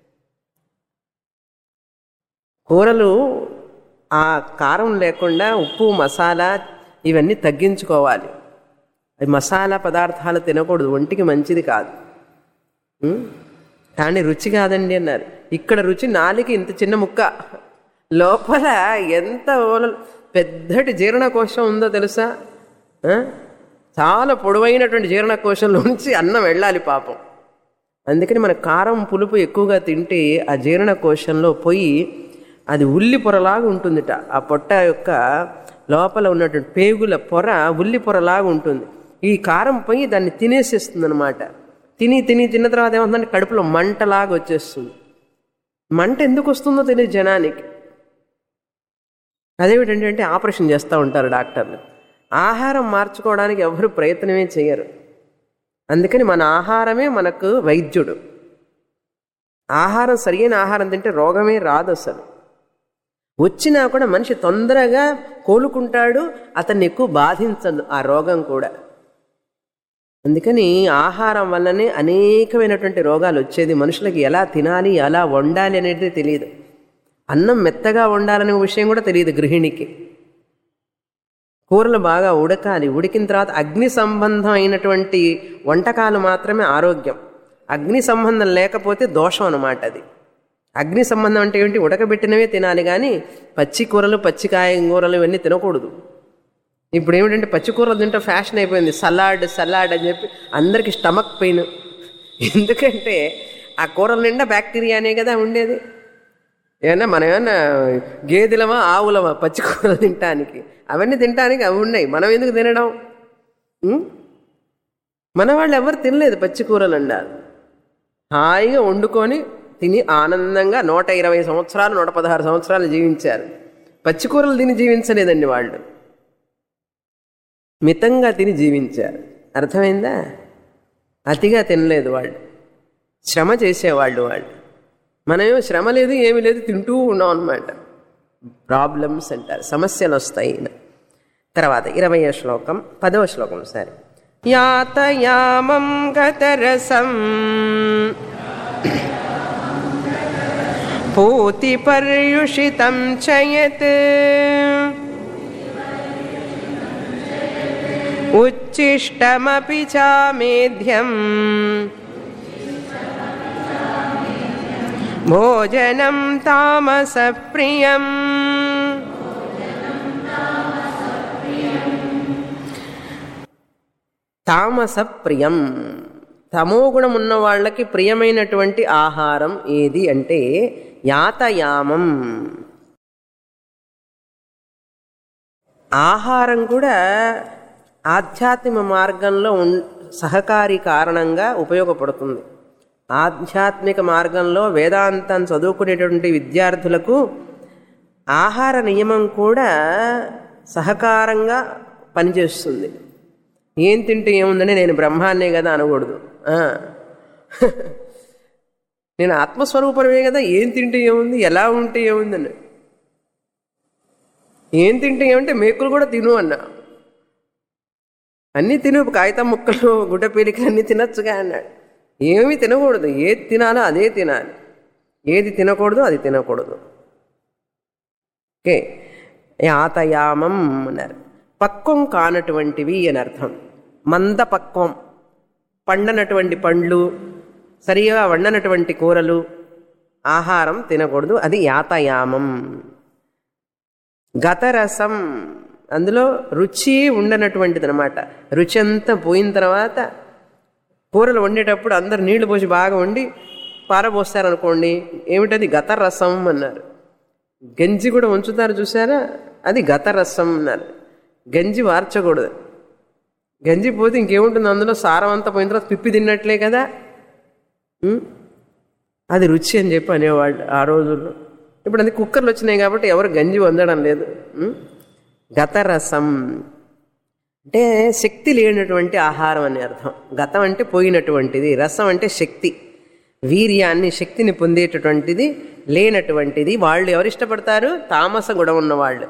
కూరలు ఆ కారం లేకుండా ఉప్పు మసాలా ఇవన్నీ తగ్గించుకోవాలి అవి మసాలా పదార్థాలు తినకూడదు ఒంటికి మంచిది కాదు ఉం? కానీ రుచి కాదండి అన్నారు ఇక్కడ రుచి నాలుగు ఇంత చిన్న ముక్క లోపల ఎంత ఓల- పెద్దటి జీర్ణకోశం ఉందో తెలుసా ఆ? చాలా పొడవైనటువంటి జీర్ణకోశంలో నుంచి అన్నం వెళ్ళాలి పాపం అందుకని మన కారం పులుపు ఎక్కువగా తింటే ఆ జీర్ణకోశంలో పోయి అది ఉల్లి పొరలాగా ఉంటుందిట ఆ పొట్ట యొక్క లోపల ఉన్నటువంటి పేగుల పొర ఉల్లి పొరలాగా ఉంటుంది ఈ కారం పోయి దాన్ని తినేసేస్తుంది అనమాట తిని తిని తిన్న తర్వాత ఏమవుతుందంటే కడుపులో మంటలాగా వచ్చేస్తుంది మంట ఎందుకు వస్తుందో తెలియదు జనానికి అదేమిటంటే ఆపరేషన్ చేస్తూ ఉంటారు డాక్టర్లు ఆహారం మార్చుకోవడానికి ఎవరు ప్రయత్నమే చేయరు అందుకని మన ఆహారమే మనకు వైద్యుడు ఆహారం సరియైన ఆహారం తింటే రోగమే రాదు అసలు వచ్చినా కూడా మనిషి తొందరగా కోలుకుంటాడు అతన్ని ఎక్కువ బాధించదు ఆ రోగం కూడా అందుకని ఆహారం వల్లనే అనేకమైనటువంటి రోగాలు వచ్చేది మనుషులకి ఎలా తినాలి ఎలా వండాలి అనేది తెలియదు అన్నం మెత్తగా వండాలనే విషయం కూడా తెలియదు గృహిణికి కూరలు బాగా ఉడకాలి ఉడికిన తర్వాత అగ్ని సంబంధం అయినటువంటి వంటకాలు మాత్రమే ఆరోగ్యం అగ్ని సంబంధం లేకపోతే దోషం అనమాట అది అగ్ని సంబంధం అంటే ఏంటి ఉడకబెట్టినవే తినాలి కానీ పచ్చి కూరలు పచ్చికాయ కూరలు ఇవన్నీ తినకూడదు ఇప్పుడు ఏమిటంటే పచ్చి కూరలు తింటే ఫ్యాషన్ అయిపోయింది సలాడ్ సలాడ్ అని చెప్పి అందరికి స్టమక్ పెయిన్ ఎందుకంటే ఆ కూరల నిండా బ్యాక్టీరియానే కదా ఉండేది ఏమన్నా మనం ఏమన్నా గేదెలమా ఆవులమా పచ్చి కూరలు తినటానికి అవన్నీ తినటానికి అవి ఉన్నాయి మనం ఎందుకు తినడం ఉం? మన వాళ్ళు ఎవరు తినలేదు పచ్చి కూరలు అండారు హాయిగా వండుకొని తిని ఆనందంగా నూట ఇరవై సంవత్సరాలు నూట పదహారు సంవత్సరాలు జీవించారు పచ్చి కూరలు తిని జీవించలేదండి వాళ్ళు మితంగా తిని జీవించారు అర్థమైందా అతిగా తినలేదు వాళ్ళు శ్రమ చేసేవాళ్ళు వాళ్ళు మనమేమో శ్రమ లేదు ఏమీ లేదు తింటూ ఉన్నాం అనమాట ప్రాబ్లమ్స్ అంటారు సమస్యలు వస్తాయి తర్వాత ఇరవయో శ్లోకం పదవ శ్లోకం సరే యాతయామం గతరసం పూతి పర్యుషితం చయత్ ఉచ్చిష్టమపి చామేధ్యం భోజనం తామస ప్రియం తామస ప్రియం తమోగుణం ఉన్న వాళ్ళకి ప్రియమైనటువంటి ఆహారం ఏది అంటే యాతయామం ఆహారం కూడా ఆధ్యాత్మిక మార్గంలో ఉన్ సహకారి కారణంగా ఉపయోగపడుతుంది ఆధ్యాత్మిక మార్గంలో వేదాంతం చదువుకునేటువంటి విద్యార్థులకు ఆహార నియమం కూడా సహకారంగా పనిచేస్తుంది ఏం తింటే ఏముందని నేను బ్రహ్మాన్నే కదా అనకూడదు ఆ. నేను ఆత్మస్వరూపమే కదా ఏం తింటే ఏముంది ఎలా ఉంటే ఏముందని ఏం తింటే ఏమంటే మేకులు కూడా తిను అన్నా అన్నీ తిను కాగితం ముక్కలు గుడ్డ పీలికలు అన్నీ తినచ్చుగా అన్నాడు ఏమీ తినకూడదు ఏది తినాలో అదే తినాలి ఏది తినకూడదు అది తినకూడదు ఓకే యాతయామం అన్నారు పక్వం కానటువంటివి అని అర్థం మంద పక్వం పండనటువంటి పండ్లు సరిగా వండనటువంటి కూరలు ఆహారం తినకూడదు అది యాతయామం గతరసం అందులో రుచి ఉండనటువంటిది అనమాట రుచి అంతా పోయిన తర్వాత కూరలు వండేటప్పుడు అందరు నీళ్లు పోసి బాగా వండి పారబోస్తారనుకోండి ఏమిటది గతరసం అన్నారు గంజి కూడా ఉంచుతారు చూసారా అది గతరసం అన్నారు గంజి వార్చకూడదు గంజి పోతే ఇంకేముంటుంది అందులో సారం అంతా పోయిన తర్వాత పిప్పి తిన్నట్లే కదా ఉం? అది రుచి అని చెప్పి అనేవాళ్ళు ఆ రోజుల్లో ఇప్పుడు అది కుక్కర్లు వచ్చినాయి కాబట్టి ఎవరు గంజి వందడం లేదు ఉం? గతరసం అంటే శక్తి లేనటువంటి ఆహారం అని అర్థం గతం అంటే పోయినటువంటిది రసం అంటే శక్తి వీర్యాన్ని శక్తిని పొందేటటువంటిది లేనటువంటిది వాళ్ళు ఎవరు ఇష్టపడతారు తామస గుణం ఉన్నవాళ్ళు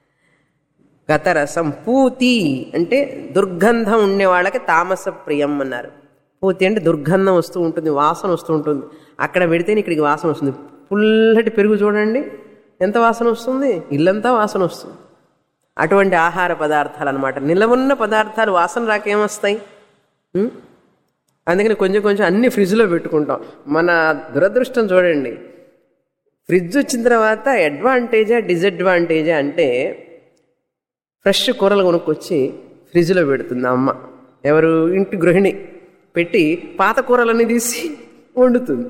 గతరసం పూతి అంటే దుర్గంధం ఉండే వాళ్ళకి తామస ప్రియం అన్నారు పూతి అంటే దుర్గంధం వస్తూ ఉంటుంది వాసన వస్తూ ఉంటుంది అక్కడ పెడితేనే ఇక్కడికి వాసన వస్తుంది పుల్లటి పెరుగు చూడండి ఎంత వాసన వస్తుంది ఇల్లంతా వాసన వస్తుంది అటువంటి ఆహార పదార్థాలు అనమాట నిలవున్న పదార్థాలు వాసన రాకేమొస్తాయి ఉం? అందుకని కొంచెం కొంచెం అన్ని ఫ్రిడ్జ్లో పెట్టుకుంటాం మన దురదృష్టం చూడండి ఫ్రిడ్జ్ వచ్చిన తర్వాత అడ్వాంటేజా డిసడ్వాంటేజా అంటే ఫ్రెష్ కూరలు కొనుక్కొచ్చి ఫ్రిడ్జ్లో పెడుతుంది అమ్మ ఎవరు ఇంటి గృహిణి పెట్టి పాత కూరలన్నీ తీసి వండుతుంది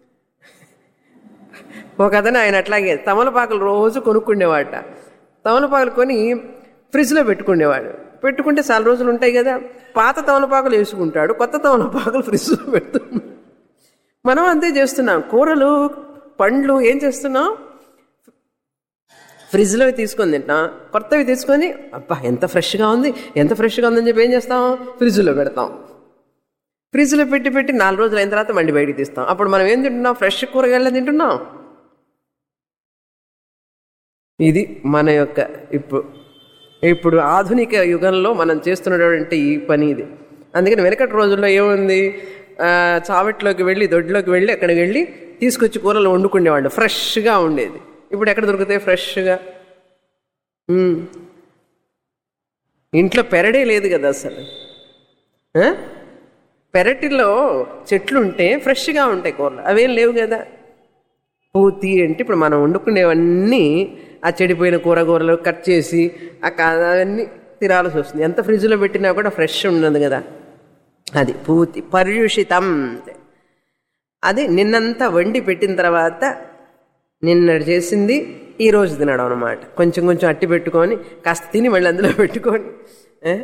ఒక అతను ఆయన అట్లాగే తమలపాకులు రోజు కొనుక్కుండేవాట తమలపాకులు కొని ఫ్రిడ్జ్లో పెట్టుకునేవాడు పెట్టుకుంటే చాలా రోజులు ఉంటాయి కదా పాత తమలపాకులు వేసుకుంటాడు కొత్త తమలపాకులు ఫ్రిడ్జ్లో పెడుతున్నాడు మనం అంతే చేస్తున్నాం కూరలు పండ్లు ఏం చేస్తున్నాం ఫ్రిడ్జ్లో తీసుకొని తింటాం కొత్తవి తీసుకొని అబ్బా ఎంత ఫ్రెష్గా ఉంది ఎంత ఫ్రెష్గా ఉందని చెప్పి ఏం చేస్తాం ఫ్రిడ్జ్లో పెడతాం ఫ్రిడ్జ్లో పెట్టి పెట్టి నాలుగు రోజులు అయిన తర్వాత మళ్ళీ బయటికి తీస్తాం అప్పుడు మనం ఏం తింటున్నాం ఫ్రెష్ కూరగాయలు తింటున్నాం ఇది మన యొక్క ఇప్పుడు ఇప్పుడు ఆధునిక యుగంలో మనం చేస్తున్నటువంటి ఈ పని ఇది అందుకని వెనకటి రోజుల్లో ఏముంది ఆ, చావట్లోకి వెళ్ళి దొడ్లోకి వెళ్ళి అక్కడికి వెళ్ళి తీసుకొచ్చి కూరలు వండుకునేవాళ్ళు ఫ్రెష్గా ఉండేది ఇప్పుడు ఎక్కడ దొరుకుతాయి ఫ్రెష్గా ఉమ్. ఇంట్లో పెరడే లేదు కదా అసలు ఆ? పెరటిలో చెట్లు ఉంటే ఫ్రెష్గా ఉంటాయి కూరలు అవేం లేవు కదా పూతి అంటే ఇప్పుడు మనం వండుకునేవన్నీ ఆ చెడిపోయిన కూరగూరలు కట్ చేసి ఆ కా- అవన్నీ తినాల్సి వస్తుంది ఎంత ఫ్రిడ్జ్లో పెట్టినా కూడా ఫ్రెష్ ఉండదు కదా అది పూతి పర్యూషితం అది నిన్నంతా వండి పెట్టిన తర్వాత నిన్న చేసింది ఈ రోజు తినడం అనమాట కొంచెం కొంచెం అట్టి పెట్టుకొని కాస్త తిని మళ్ళీ అందులో పెట్టుకొని ఏ?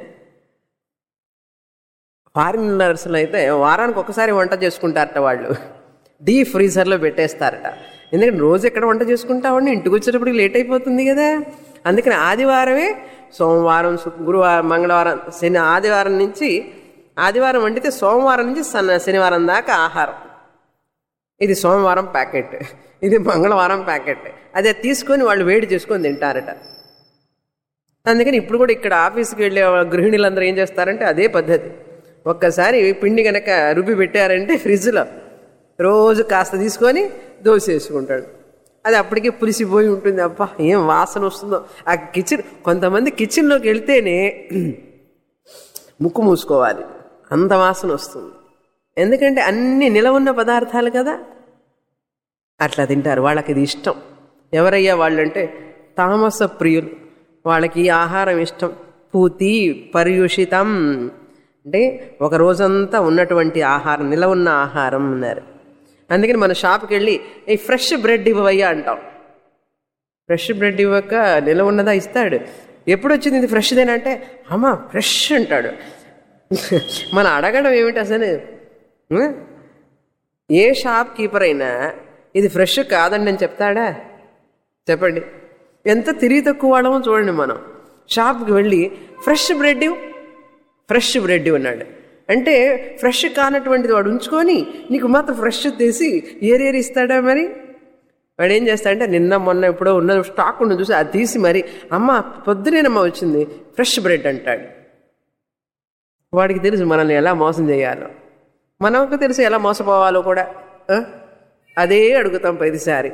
ఫారినర్స్లో అయితే వారానికి ఒకసారి వంట చేసుకుంటారట వాళ్ళు డీ ఫ్రీజర్లో పెట్టేస్తారట ఎందుకంటే రోజు ఎక్కడ వంట చేసుకుంటామండి ఇంటికి వచ్చేటప్పటికి లేట్ అయిపోతుంది కదా అందుకని ఆదివారమే సోమవారం శు- గురువారం మంగళవారం శని ఆదివారం నుంచి ఆదివారం వండితే సోమవారం నుంచి సన్న శనివారం దాకా ఆహారం ఇది సోమవారం ప్యాకెట్ ఇది మంగళవారం ప్యాకెట్ అదే తీసుకొని వాళ్ళు వేడి చేసుకొని తింటారట అందుకని ఇప్పుడు కూడా ఇక్కడ ఆఫీస్కి వెళ్ళే గృహిణులందరూ ఏం చేస్తారంటే అదే పద్ధతి ఒక్కసారి పిండి కనుక రుబ్బి పెట్టారంటే ఫ్రిడ్జ్లో రోజు కాస్త తీసుకొని దోశ వేసుకుంటాడు అది అప్పటికే పులిసిపోయి ఉంటుంది అబ్బా ఏం వాసన వస్తుందో ఆ కిచెన్ కొంతమంది కిచెన్లోకి వెళ్తేనే ముక్కు మూసుకోవాలి అంత వాసన వస్తుంది ఎందుకంటే అన్ని నిలవున్న పదార్థాలు కదా అట్లా తింటారు వాళ్ళకి ఇది ఇష్టం ఎవరయ్యా వాళ్ళంటే తామస ప్రియులు వాళ్ళకి ఈ ఆహారం ఇష్టం పూతి పర్యూషితం అంటే ఒక రోజంతా ఉన్నటువంటి ఆహారం నిల ఉన్న ఆహారం అన్నారు అందుకని మన షాప్కి వెళ్ళి ఈ ఫ్రెష్ బ్రెడ్ ఇవ్వయ్యా అంటాం ఫ్రెష్ బ్రెడ్ ఇవ్వక నిల ఉన్నదా ఇస్తాడు ఎప్పుడు వచ్చింది ఇది ఫ్రెష్దేనంటే అమ్మా ఫ్రెష్ అంటాడు మన అడగడం ఏమిటి అసలు ఉం? ఏ షాప్ కీపర్ అయినా ఇది ఫ్రెష్ కాదండి అని చెప్తాడా చెప్పండి ఎంత తిరిగి తక్కువ వాళ్ళమో చూడండి మనం షాప్కి వెళ్ళి ఫ్రెష్ బ్రెడ్ ఇవ్వు. ఫ్రెష్ బ్రెడ్ ఇవ్వు" అన్నాడు అంటే ఫ్రెష్ కానటువంటిది వాడు ఉంచుకొని నీకు మాత్రం ఫ్రెష్ తీసి ఏరేరి ఇస్తాడా మరి వాడు ఏం చేస్తాడంటే నిన్న మొన్న ఎప్పుడో ఉన్న స్టాక్ ఉన్న చూసి అది తీసి మరి అమ్మ పొద్దునేనమ్మ వచ్చింది ఫ్రెష్ బ్రెడ్ అంటాడు వాడికి తెలుసు మనల్ని ఎలా మోసం చేయాలో మనకు తెలుసు ఎలా మోసపోవాలో కూడా ఆ? అదే అడుగుతాం ప్రతిసారి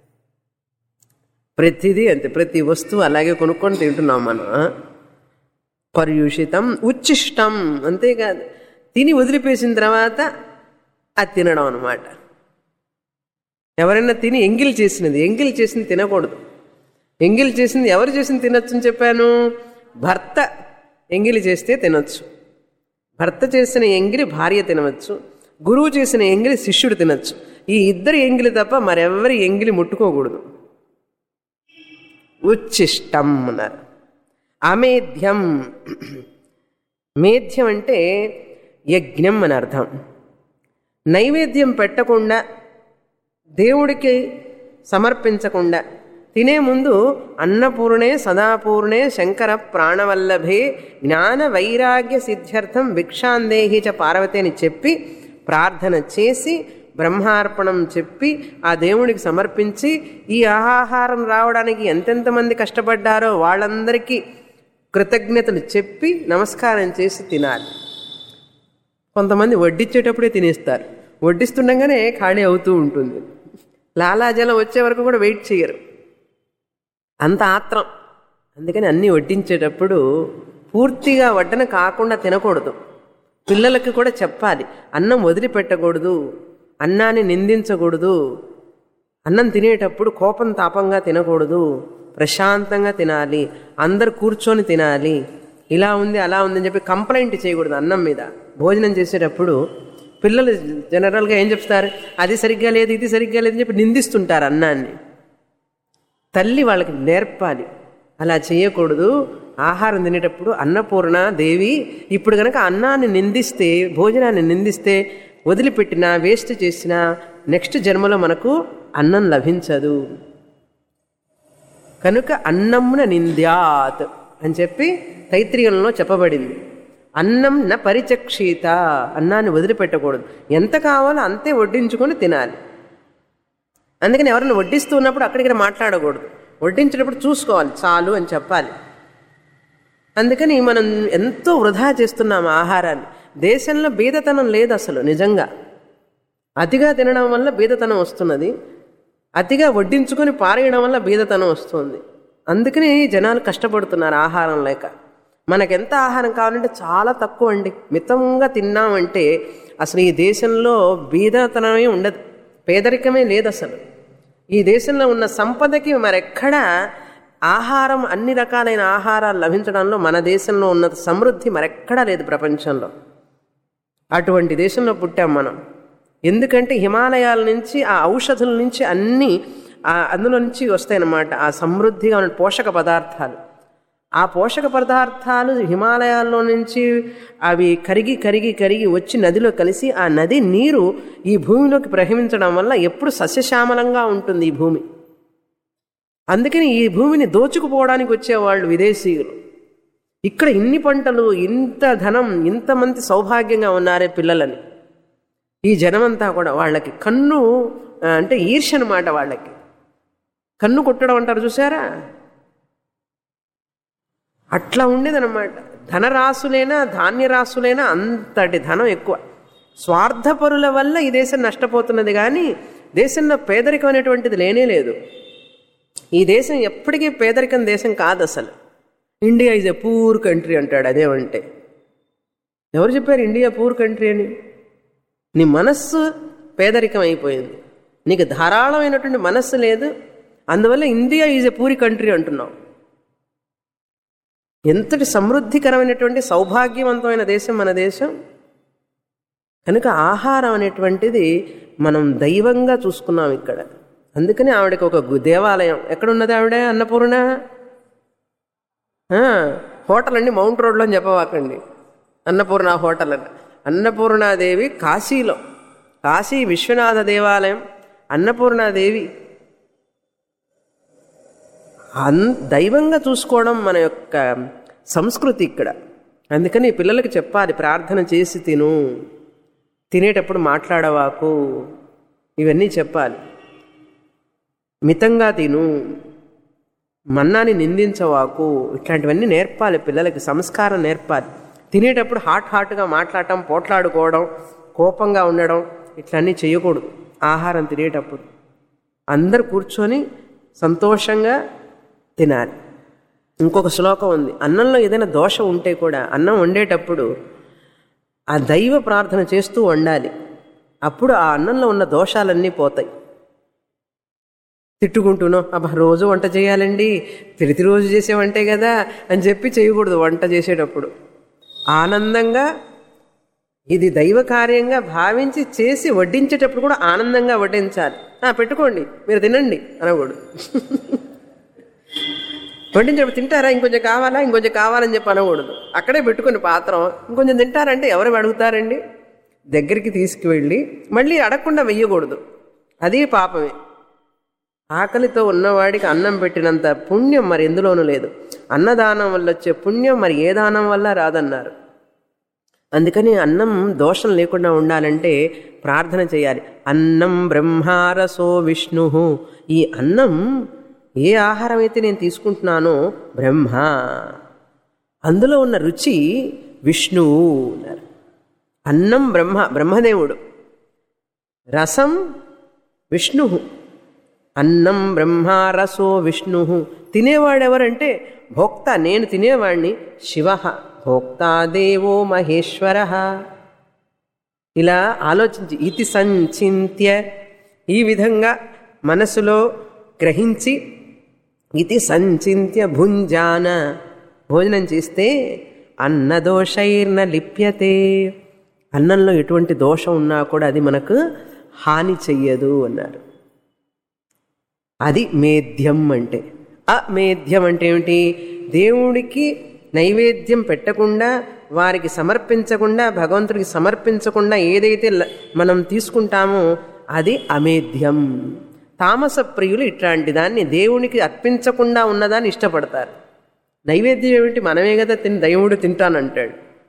ప్రతిదీ అంతే ప్రతి వస్తువు అలాగే కొనుక్కొని తింటున్నాం మనం ఆ? పర్యూషితం ఉచ్చిష్టం అంతేకాదు తిని వదిలిపేసిన తర్వాత అది తినడం అనమాట ఎవరైనా తిని ఎంగిల్ చేసినది ఎంగిల్ చేసింది తినకూడదు ఎంగిల్ చేసింది ఎవరు చేసింది తినొచ్చు అని చెప్పాను భర్త ఎంగిలి చేస్తే తినొచ్చు భర్త చేసిన ఎంగిలి భార్య తినవచ్చు గురువు చేసిన ఎంగిలి శిష్యుడు తినొచ్చు ఈ ఇద్దరు ఎంగిలి తప్ప మరెవరి ఎంగిలి ముట్టుకోకూడదు ఉచ్చిష్టం అన్నారు అమేధ్యం మేధ్యం అంటే యజ్ఞం అని అర్థం నైవేద్యం పెట్టకుండా దేవుడికి సమర్పించకుండా తినే ముందు అన్నపూర్ణే సదాపూర్ణే శంకర ప్రాణవల్లభే జ్ఞాన వైరాగ్య సిద్ధ్యర్థం భిక్షాందేహి చ పార్వతి అని చెప్పి ప్రార్థన చేసి బ్రహ్మార్పణం చెప్పి ఆ దేవుడికి సమర్పించి ఈ ఆహారం రావడానికి ఎంతెంతమంది కష్టపడ్డారో వాళ్ళందరికీ కృతజ్ఞతలు చెప్పి నమస్కారం చేసి తినాలి కొంతమంది వడ్డించేటప్పుడే తినేస్తారు వడ్డిస్తుండగానే ఖాళీ అవుతూ ఉంటుంది లాలాజలం వచ్చే వరకు కూడా వెయిట్ చేయరు అంత ఆత్రం అందుకని అన్నీ వడ్డించేటప్పుడు పూర్తిగా వడ్డన కాకుండా తినకూడదు పిల్లలకి కూడా చెప్పాలి అన్నం వదిలిపెట్టకూడదు అన్నాన్ని నిందించకూడదు అన్నం తినేటప్పుడు కోపం తాపంగా తినకూడదు ప్రశాంతంగా తినాలి అందరు కూర్చొని తినాలి ఇలా ఉంది అలా ఉంది అని చెప్పి కంప్లైంట్ చేయకూడదు అన్నం మీద భోజనం చేసేటప్పుడు పిల్లలు జనరల్గా ఏం చెప్తారు అది సరిగ్గా లేదు ఇది సరిగ్గా లేదని చెప్పి నిందిస్తుంటారు అన్నాన్ని తల్లి వాళ్ళకి నేర్పాలి అలా చేయకూడదు ఆహారం తినేటప్పుడు అన్నపూర్ణ దేవి ఇప్పుడు కనుక అన్నాన్ని నిందిస్తే భోజనాన్ని నిందిస్తే వదిలిపెట్టినా వేస్ట్ చేసినా నెక్స్ట్ జన్మలో మనకు అన్నం లభించదు కనుక అన్నమున నింద్యాత్ అని చెప్పి తైత్రీయంలో చెప్పబడింది అన్నం న పరిచక్షీత అన్నాన్ని వదిలిపెట్టకూడదు ఎంత కావాలో అంతే వడ్డించుకొని తినాలి అందుకని ఎవరైనా వడ్డిస్తూ ఉన్నప్పుడు అక్కడికి మాట్లాడకూడదు వడ్డించేటప్పుడు చూసుకోవాలి చాలు అని చెప్పాలి అందుకని మనం ఎంతో వృధా చేస్తున్నాం ఆహారాన్ని దేశంలో బీదతనం లేదు అసలు నిజంగా అతిగా తినడం వల్ల బీదతనం వస్తున్నది అతిగా వడ్డించుకొని పారేయడం వల్ల బీదతనం వస్తుంది అందుకని జనాలు కష్టపడుతున్నారు ఆహారం లేక మనకెంత ఆహారం కావాలంటే చాలా తక్కువ అండి మితంగా తిన్నామంటే అసలు ఈ దేశంలో బీదతనమే ఉండదు పేదరికమే లేదు అసలు ఈ దేశంలో ఉన్న సంపదకి మరెక్కడా ఆహారం అన్ని రకాలైన ఆహారాలు లభించడంలో మన దేశంలో ఉన్న సమృద్ధి మరెక్కడా లేదు ప్రపంచంలో అటువంటి దేశంలో పుట్టాం మనం ఎందుకంటే హిమాలయాల నుంచి ఆ ఔషధుల నుంచి అన్నీ ఆ అందులో నుంచి వస్తాయన్నమాట ఆ సమృద్ధిగా ఉన్న పోషక పదార్థాలు ఆ పోషక పదార్థాలు హిమాలయాల్లో నుంచి అవి కరిగి కరిగి కరిగి వచ్చి నదిలో కలిసి ఆ నది నీరు ఈ భూమిలోకి ప్రవహించడం వల్ల ఎప్పుడు సస్యశ్యామలంగా ఉంటుంది ఈ భూమి అందుకని ఈ భూమిని దోచుకుపోవడానికి వచ్చేవాళ్ళు విదేశీయులు ఇక్కడ ఇన్ని పంటలు ఇంత ధనం ఇంతమంది సౌభాగ్యంగా ఉన్నారే పిల్లలని ఈ జనమంతా కూడా వాళ్ళకి కన్ను ఆ, అంటే ఈర్ష అనమాట వాళ్ళకి కన్ను కొట్టడం అంటారు చూసారా అట్లా ఉండేదన్నమాట ధనరాశులైనా ధాన్యరాశులైనా అంతటి ధనం ఎక్కువ స్వార్థపరుల వల్ల ఈ దేశం నష్టపోతున్నది కానీ దేశంలో పేదరికం అనేటువంటిది లేనే లేదు ఈ దేశం ఎప్పటికీ పేదరికం దేశం కాదు అసలు India is a poor country అంటాడు అదేమంటే ఎవరు చెప్పారు ఇండియా పూర్ కంట్రీ అని నీ మనస్సు పేదరికం అయిపోయింది నీకు ధారాళమైనటువంటి మనస్సు లేదు అందువల్ల India is a poor country అంటున్నావు ఎంతటి సమృద్ధికరమైనటువంటి సౌభాగ్యవంతమైన దేశం మన దేశం కనుక ఆహారం అనేటువంటిది మనం దైవంగా చూసుకున్నాం ఇక్కడ అందుకని ఆవిడకి ఒక గు- దేవాలయం ఎక్కడున్నది ఆవిడ అన్నపూర్ణ ఆ, హోటల్ అండి మౌంట్ రోడ్లో అని చెప్పవాకండి అన్నపూర్ణ హోటల్ అని అన్నపూర్ణాదేవి కాశీలో కాశీ విశ్వనాథ దేవాలయం అన్నపూర్ణాదేవి అన్ దైవంగా చూసుకోవడం మన యొక్క సంస్కృతి ఇక్కడ అందుకని పిల్లలకి చెప్పాలి ప్రార్థన చేసి తిను తినేటప్పుడు మాట్లాడవాకు ఇవన్నీ చెప్పాలి మితంగా తిను మన్నాని నిందించవాకు ఇట్లాంటివన్నీ నేర్పాలి పిల్లలకి సంస్కారం నేర్పాలి తినేటప్పుడు హాట్ హాట్గా మాట్లాడటం పోట్లాడుకోవడం కోపంగా ఉండడం ఇట్లన్నీ చేయకూడదు ఆహారం తినేటప్పుడు అందరు కూర్చొని సంతోషంగా తినాలి ఇంకొక శ్లోకం ఉంది అన్నంలో ఏదైనా దోషం ఉంటే కూడా అన్నం వండేటప్పుడు ఆ దైవ ప్రార్థన చేస్తూ వండాలి అప్పుడు ఆ అన్నంలో ఉన్న దోషాలన్నీ పోతాయి తిట్టుకుంటూనో అబ్బా రోజు వంట చేయాలండి ప్రతిరోజు చేసే వంటే కదా అని చెప్పి చేయకూడదు వంట చేసేటప్పుడు ఆనందంగా ఇది దైవ కార్యంగా భావించి చేసి వడ్డించేటప్పుడు కూడా ఆనందంగా వడ్డించాలి "ఆ, పెట్టుకోండి మీరు తినండి అనకూడదు వడ్డించేటప్పుడు తింటారా ఇంకొంచెం కావాలా ఇంకొంచెం కావాలని చెప్పి అనకూడదు అక్కడే పెట్టుకుని పాత్రం ఇంకొంచెం తింటారంటే ఎవరు అడుగుతారండి దగ్గరికి తీసుకువెళ్ళి మళ్ళీ అడగకుండా వెయ్యకూడదు అది పాపమే ఆకలితో ఉన్నవాడికి అన్నం పెట్టినంత పుణ్యం మరి ఎందులోనూ లేదు అన్నదానం వల్ల వచ్చే పుణ్యం మరి ఏ దానం వల్ల రాదన్నారు అందుకని అన్నం దోషం లేకుండా ఉండాలంటే ప్రార్థన చేయాలి అన్నం బ్రహ్మారసో విష్ణు ఈ అన్నం ఏ ఆహారం అయితే నేను తీసుకుంటున్నానో బ్రహ్మ అందులో ఉన్న రుచి విష్ణువు అన్నారు అన్నం బ్రహ్మ బ్రహ్మదేవుడు రసం విష్ణు అన్నం బ్రహ్మారసో విష్ణు తినేవాడెవరంటే భోక్త నేను తినేవాడిని శివ భోక్తా దేవో మహేశ్వర ఇలా ఆలోచించి ఇతి సంచింత్య ఈ విధంగా మనసులో గ్రహించి ఇది సంచింత్య భుంజాన భోజనం చేస్తే అన్నదోషైర్న లిప్యతే అన్నంలో ఎటువంటి దోషం ఉన్నా కూడా అది మనకు హాని చెయ్యదు అన్నారు అది మేధ్యం అంటే అమేధ్యం అంటే ఏమిటి దేవుడికి నైవేద్యం పెట్టకుండా వారికి సమర్పించకుండా భగవంతుడికి సమర్పించకుండా ఏదైతే ల- మనం తీసుకుంటామో అది అమేధ్యం తామస ప్రియులు ఇట్లాంటి దాన్ని దేవునికి అర్పించకుండా ఉన్నదాన్ని ఇష్టపడతారు నైవేద్యం ఏమిటి మనమే కదా తిని దేవుడు తింటానంటాడు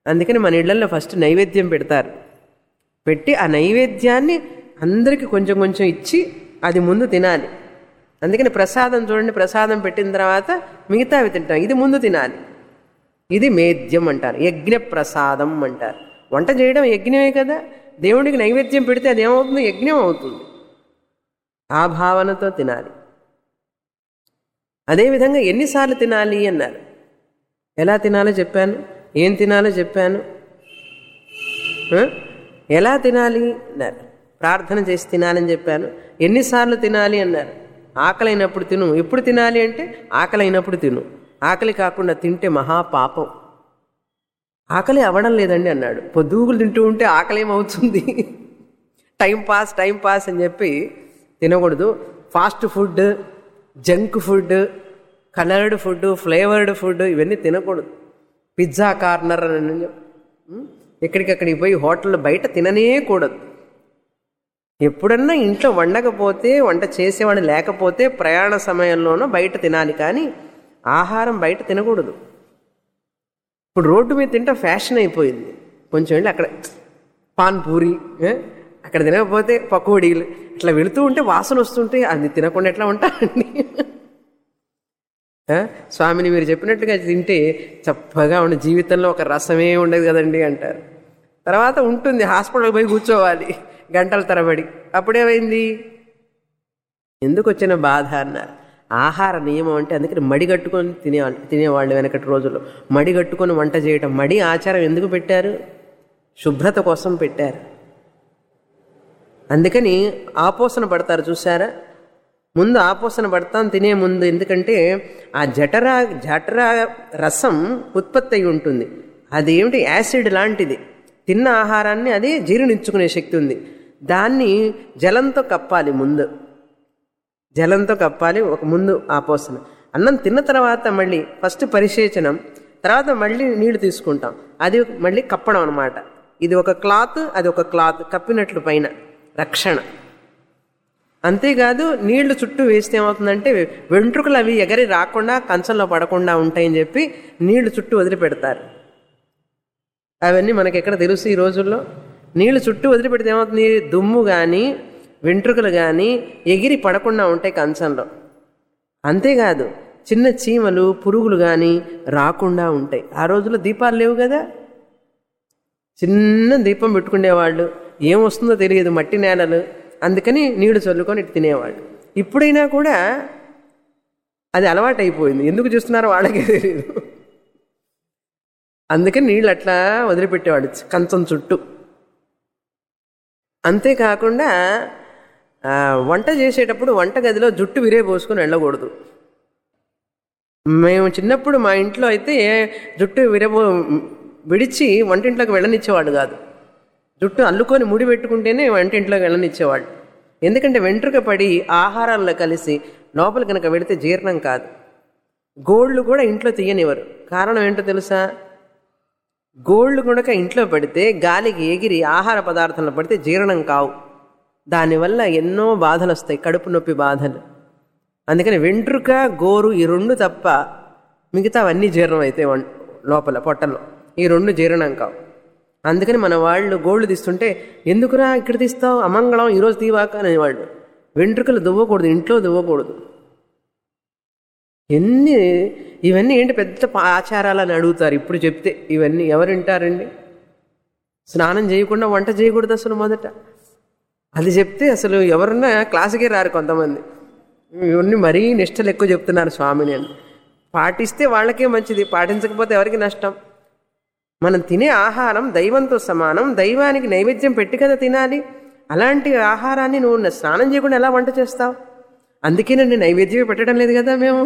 అందుకని మన ఇళ్లలో ఫస్ట్ నైవేద్యం పెడతారు పెట్టి ఆ నైవేద్యాన్ని అందరికీ కొంచెం కొంచెం ఇచ్చి అది ముందు తినాలి అందుకని ప్రసాదం చూడండి ప్రసాదం పెట్టిన తర్వాత మిగతావి తింటాం ఇది ముందు తినాలి ఇది మేద్యం అంటారు యజ్ఞ ప్రసాదం అంటారు వంట చేయడం యజ్ఞమే కదా దేవుడికి నైవేద్యం పెడితే అది ఏమవుతుంది యజ్ఞం అవుతుంది ఆ భావనతో తినాలి అదేవిధంగా ఎన్నిసార్లు తినాలి అన్నారు ఎలా తినాలో చెప్పాను ఏం తినాలో చెప్పాను ఆ? ఎలా తినాలి అన్నారు ప్రార్థన చేసి తినాలని చెప్పాను ఎన్నిసార్లు తినాలి అన్నారు ఆకలి అయినప్పుడు తిను ఎప్పుడు తినాలి అంటే ఆకలి అయినప్పుడు తిను ఆకలి కాకుండా తింటే మహాపాపం ఆకలి అవ్వడం లేదండి అన్నాడు పొద్దుగులు తింటూ ఉంటే ఆకలి ఏమవుతుంది టైం పాస్ టైం పాస్ అని చెప్పి తినకూడదు fast food junk food coloured food flavoured food ఇవన్నీ తినకూడదు పిజ్జా కార్నర్ అని చెప్పి ఉం? ఎక్కడికక్కడికి పోయి హోటల్ బయట తిననే కూడదు ఎప్పుడన్నా ఇంట్లో వండకపోతే వంట చేసేవాడు లేకపోతే ప్రయాణ సమయంలోనో బయట తినాలి కానీ ఆహారం బయట తినకూడదు ఇప్పుడు రోడ్డు మీద తింటే ఫ్యాషన్ అయిపోయింది కొంచెం వెళ్ళి అక్కడ పాన్ పూరి ఏ? అక్కడ తినకపోతే పకోడీలు ఇట్లా వెళుతూ ఉంటే వాసన వస్తుంటే అది తినకుండా ఎట్లా ఉంటారండి ఆ? స్వామిని మీరు చెప్పినట్టుగా తింటే చప్పగా ఉండే జీవితంలో ఒక రసమే ఉండదు కదండి అంటారు తర్వాత ఉంటుంది హాస్పిటల్కి పోయి కూర్చోవాలి గంటల తరబడి అప్పుడేమైంది ఎందుకు వచ్చిన బాధ అన్నారు ఆహార నియమం అంటే అందుకని మడిగట్టుకొని తినే తినేవాళ్ళు వెనకటి రోజుల్లో మడిగట్టుకొని వంట చేయటం మడి ఆచారం ఎందుకు పెట్టారు శుభ్రత కోసం పెట్టారు అందుకని ఆపోసన పడతారు చూసారా ముందు ఆపోసన పడతాం తినే ముందు ఎందుకంటే ఆ జఠరా జఠరా రసం ఉత్పత్తి అయి ఉంటుంది అది ఏమిటి యాసిడ్ లాంటిది తిన్న ఆహారాన్ని అది జీర్ణించుకునే శక్తి ఉంది దాన్ని జలంతో కప్పాలి ముందు జలంతో కప్పాలి ఒక ముందు ఆపోసన అన్నం తిన్న తర్వాత మళ్ళీ ఫస్ట్ పరిశేచనం తర్వాత మళ్ళీ నీళ్లు తీసుకుంటాం అది మళ్ళీ కప్పడం అనమాట ఇది ఒక క్లాత్ అది ఒక క్లాత్ కప్పినట్లు పైన రక్షణ అంతేకాదు నీళ్లు చుట్టూ వేస్తే ఏమవుతుందంటే వెంట్రుకలు అవి ఎగరి రాకుండా కంచంలో పడకుండా ఉంటాయని చెప్పి నీళ్లు చుట్టూ వదిలిపెడతారు అవన్నీ మనకి ఎక్కడ తెలుసు ఈ రోజుల్లో నీళ్లు చుట్టూ వదిలిపెడితే ఏమవుతుంది దుమ్ము కానీ వెంట్రుకలు కానీ ఎగిరి పడకుండా ఉంటాయి కంచంలో అంతేకాదు చిన్న చీమలు పురుగులు కానీ రాకుండా ఉంటాయి ఆ రోజుల్లో దీపాలు లేవు కదా చిన్న దీపం పెట్టుకునేవాళ్ళు ఏం వస్తుందో తెలియదు మట్టి నేలలు అందుకని నీళ్లు చల్లుకొని ఇటు తినేవాళ్ళు ఇప్పుడైనా కూడా అది అలవాటు అయిపోయింది ఎందుకు చూస్తున్నారో వాళ్ళకే తెలియదు అందుకని నీళ్ళు అట్లా వదిలిపెట్టేవాడు కంచం చుట్టూ అంతేకాకుండా ఆ, వంట చేసేటప్పుడు వంట గదిలో జుట్టు విరే పోసుకొని వెళ్ళకూడదు మేము చిన్నప్పుడు మా ఇంట్లో అయితే జుట్టు విరబో విడిచి వంటింట్లోకి వెళ్ళనిచ్చేవాడు కాదు జుట్టు అల్లుకొని ముడి పెట్టుకుంటేనే వంటింట్లోకి వెళ్ళనిచ్చేవాడు ఎందుకంటే వెంట్రుక పడి ఆహారాల్లో కలిసి లోపల కనుక వెళితే జీర్ణం కాదు గోళ్ళు కూడా ఇంట్లో తీయనివ్వరు కారణం ఏంటో తెలుసా గోళ్ళు కనుక ఇంట్లో పడితే గాలికి ఎగిరి ఆహార పదార్థంలో పడితే జీర్ణం కావు దానివల్ల ఎన్నో బాధలు వస్తాయి కడుపు నొప్పి బాధలు అందుకని వెంట్రుక గోరు ఈ రెండు తప్ప మిగతా అవన్నీ జీర్ణం అయితే లోపల పొట్టలో ఈ రెండు జీర్ణం కావు అందుకని మన వాళ్ళు గోళ్ళు తీస్తుంటే ఎందుకురా ఇక్కడ తీస్తావు అమంగళం ఈరోజు తీవాక అనేవాళ్ళు వెంట్రుకలు దువ్వకూడదు ఇంట్లో దువ్వకూడదు ఎన్ని ఇవన్నీ ఏంటి పెద్ద పా- ఆచారాలని అడుగుతారు ఇప్పుడు చెప్తే ఇవన్నీ ఎవరు వింటారండి స్నానం చేయకుండా వంట చేయకూడదు అసలు మొదట అది చెప్తే అసలు ఎవరన్నా క్లాసుకే రారు కొంతమంది ఇవన్నీ మరీ నిష్టలు ఎక్కువ చెప్తున్నారు స్వామిని అని పాటిస్తే వాళ్ళకే మంచిది పాటించకపోతే ఎవరికి నష్టం మనం తినే ఆహారం దైవంతో సమానం దైవానికి నైవేద్యం పెట్టి కదా తినాలి అలాంటి ఆహారాన్ని నువ్వు న- స్నానం చేయకుండా ఎలా వంట చేస్తావు అందుకే నేను నైవేద్యమే పెట్టడం లేదు కదా మేము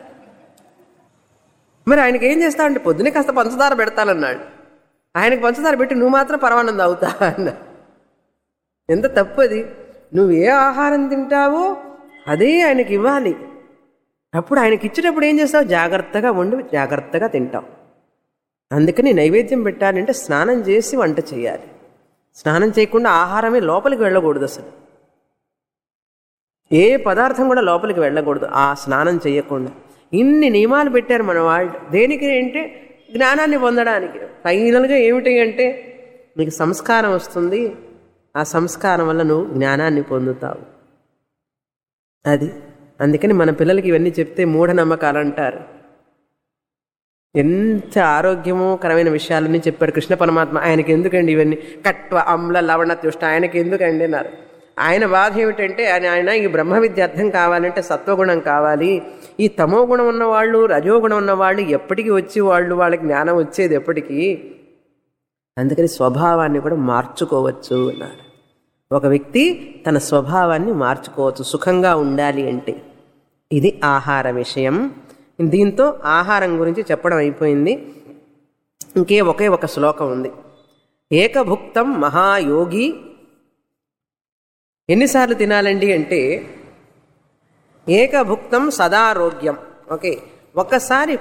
మరి ఆయనకి ఏం చేస్తావు అంటే పొద్దునే కాస్త పంచదార పెడతానన్నాడు ఆయనకు పంచదార పెట్టి నువ్వు మాత్రం పరమానందం అవుతా అన్న ఎంత తప్పు అది నువ్వు ఏ ఆహారం తింటావో అదే ఆయనకి ఇవ్వాలి అప్పుడు ఆయనకి ఇచ్చేటప్పుడు ఏం చేస్తావు జాగ్రత్తగా వండి జాగ్రత్తగా తింటావు అందుకని నైవేద్యం పెట్టాలంటే స్నానం చేసి వంట చేయాలి స్నానం చేయకుండా ఆహారమే లోపలికి వెళ్ళకూడదు అసలు ఏ పదార్థం కూడా లోపలికి వెళ్ళకూడదు ఆ స్నానం చేయకుండా ఇన్ని నియమాలు పెట్టారు మన వాళ్ళు దేనికి అంటే జ్ఞానాన్ని పొందడానికి ఫైనల్గా ఏమిటి అంటే నీకు సంస్కారం వస్తుంది ఆ సంస్కారం వల్ల నువ్వు జ్ఞానాన్ని పొందుతావు అది అందుకని మన పిల్లలకి ఇవన్నీ చెప్తే మూఢనమ్మకాలు అంటారు ఎంత ఆరోగ్యమోకరమైన విషయాలన్నీ చెప్పాడు కృష్ణ పరమాత్మ ఆయనకి ఎందుకండి ఇవన్నీ కట్వ అమ్ల లవణ తుష్ట ఆయనకి ఎందుకండి అన్నారు ఆయన బాధ ఏమిటంటే ఆయన ఆయన ఈ బ్రహ్మ విద్య అర్థం కావాలంటే సత్వగుణం కావాలి ఈ తమో గుణం ఉన్నవాళ్ళు రజోగుణం ఉన్నవాళ్ళు ఎప్పటికీ వచ్చి వాళ్ళు వాళ్ళకి జ్ఞానం వచ్చేది ఎప్పటికీ అందుకని స్వభావాన్ని కూడా మార్చుకోవచ్చు అన్నారు ఒక వ్యక్తి తన స్వభావాన్ని మార్చుకోవచ్చు సుఖంగా ఉండాలి అంటే ఇది ఆహార విషయం దీంతో ఆహారం గురించి చెప్పడం అయిపోయింది ఇంకే ఒకే ఒక శ్లోకం ఉంది ఏకభుక్తం మహాయోగి ఎన్నిసార్లు తినాలండి అంటే ఏకభుక్తం సదారోగ్యం ఓకే ఒక్కసారి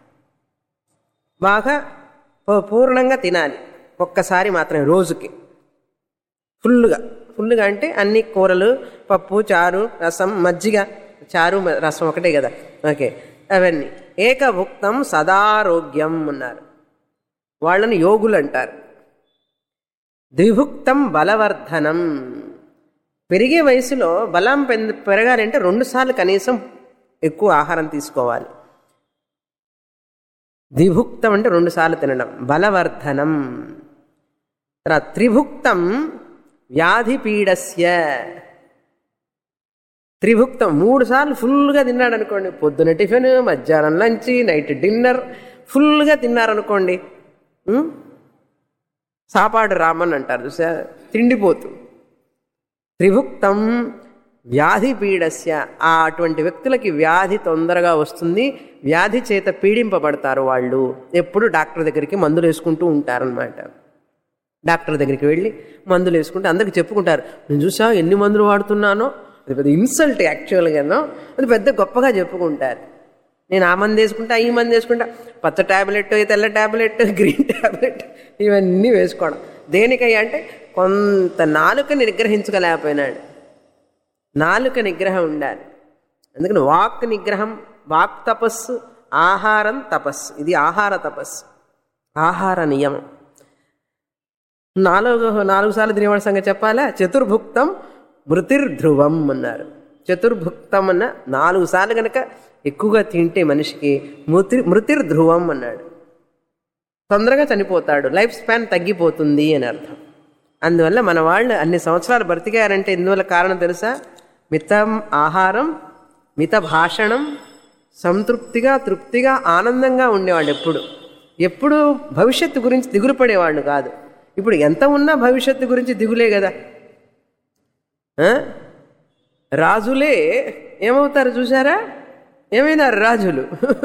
బాగా పూ- పూర్ణంగా తినాలి ఒక్కసారి మాత్రమే రోజుకి ఫుల్గా ఫుల్గా అంటే అన్ని కూరలు పప్పు చారు రసం మజ్జిగ చారు మ- రసం ఒకటే కదా ఓకే అవన్నీ ఏకభుక్తం సదారోగ్యం అన్నారు వాళ్ళని యోగులు అంటారు ద్విభుక్తం బలవర్ధనం పెరిగే వయసులో బలం పెంద పెరగాలంటే రెండుసార్లు కనీసం ఎక్కువ ఆహారం తీసుకోవాలి ద్విభుక్తం అంటే రెండుసార్లు తినడం బలవర్ధనం తర్వాత త్రిభుక్తం వ్యాధి పీడస్య త్రిభుక్తం మూడు సార్లు ఫుల్గా తిన్నాడు అనుకోండి పొద్దున టిఫిన్ మధ్యాహ్నం లంచ్ నైట్ డిన్నర్ ఫుల్గా తిన్నారనుకోండి ఉం? సాపాడు రామన్ అంటారు చూసా తిండిపోతు త్రిభుక్తం వ్యాధి పీడస్య ఆ అటువంటి వ్యక్తులకి వ్యాధి తొందరగా వస్తుంది వ్యాధి చేత పీడింపబడతారు వాళ్ళు ఎప్పుడు డాక్టర్ దగ్గరికి మందులు వేసుకుంటూ ఉంటారనమాట డాక్టర్ దగ్గరికి వెళ్ళి మందులు వేసుకుంటే అందరికి చెప్పుకుంటారు నేను చూసా ఎన్ని మందులు వాడుతున్నానో అది పెద్ద ఇన్సల్ట్ యాక్చువల్గానో అది పెద్ద గొప్పగా చెప్పుకుంటారు నేను ఆ మంది వేసుకుంటా ఈ మంది వేసుకుంటా పచ్చ ట్యాబ్లెట్ తెల్ల ట్యాబ్లెట్ గ్రీన్ ట్యాబ్లెట్ ఇవన్నీ వేసుకోవడం దేనికయ్యా అంటే కొంత నాలుకని నిగ్రహించుకోలేకపోయినాడు నాలుక నిగ్రహం ఉండాలి అందుకని వాక్ నిగ్రహం వాక్ తపస్సు ఆహారం తపస్సు ఇది ఆహార తపస్సు ఆహార నియమం నాలుగు నాలుగు సార్లు తినేవాడి సంగతి చెప్పాలా చతుర్భుక్తం మృతిర్ధ్రువం అన్నారు చతుర్భుక్తం అన్న నాలుగు సార్లు కనుక ఎక్కువగా తింటే మనిషికి మృతి మృతిర్ధ్రువం అన్నాడు తొందరగా చనిపోతాడు లైఫ్ స్పాన్ తగ్గిపోతుంది అని అర్థం అందువల్ల మన వాళ్ళు అన్ని సంవత్సరాలు బ్రతికారంటే ఇందువల్ల కారణం తెలుసా మితం ఆహారం మిత భాషణం సంతృప్తిగా తృప్తిగా ఆనందంగా ఉండేవాళ్ళు ఎప్పుడు ఎప్పుడు భవిష్యత్తు గురించి దిగులు పడేవాళ్ళు కాదు ఇప్పుడు ఎంత ఉన్నా భవిష్యత్తు గురించి దిగులే కదా ఆ? రాజులే ఏమవుతారు చూసారా ఏమైనారు రాజులు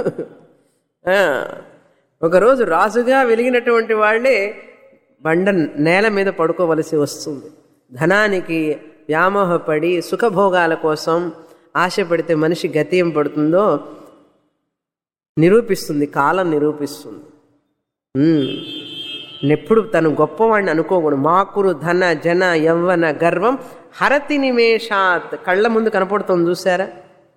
ఆ, ఒకరోజు రాజుగా వెలిగినటువంటి వాళ్ళే బండ నేల మీద పడుకోవలసి వస్తుంది ధనానికి వ్యామోహపడి సుఖభోగాల కోసం ఆశపడితే మనిషి గతి ఏం పడుతుందో నిరూపిస్తుంది కాలం నిరూపిస్తుంది ఉమ్. ఎప్పుడు తను గొప్పవాడిని అనుకోకూడదు మాకురు ధన జన యవ్వన గర్వం హరతి నిమేషాత్ కళ్ళ ముందు కనపడుతుంది చూసారా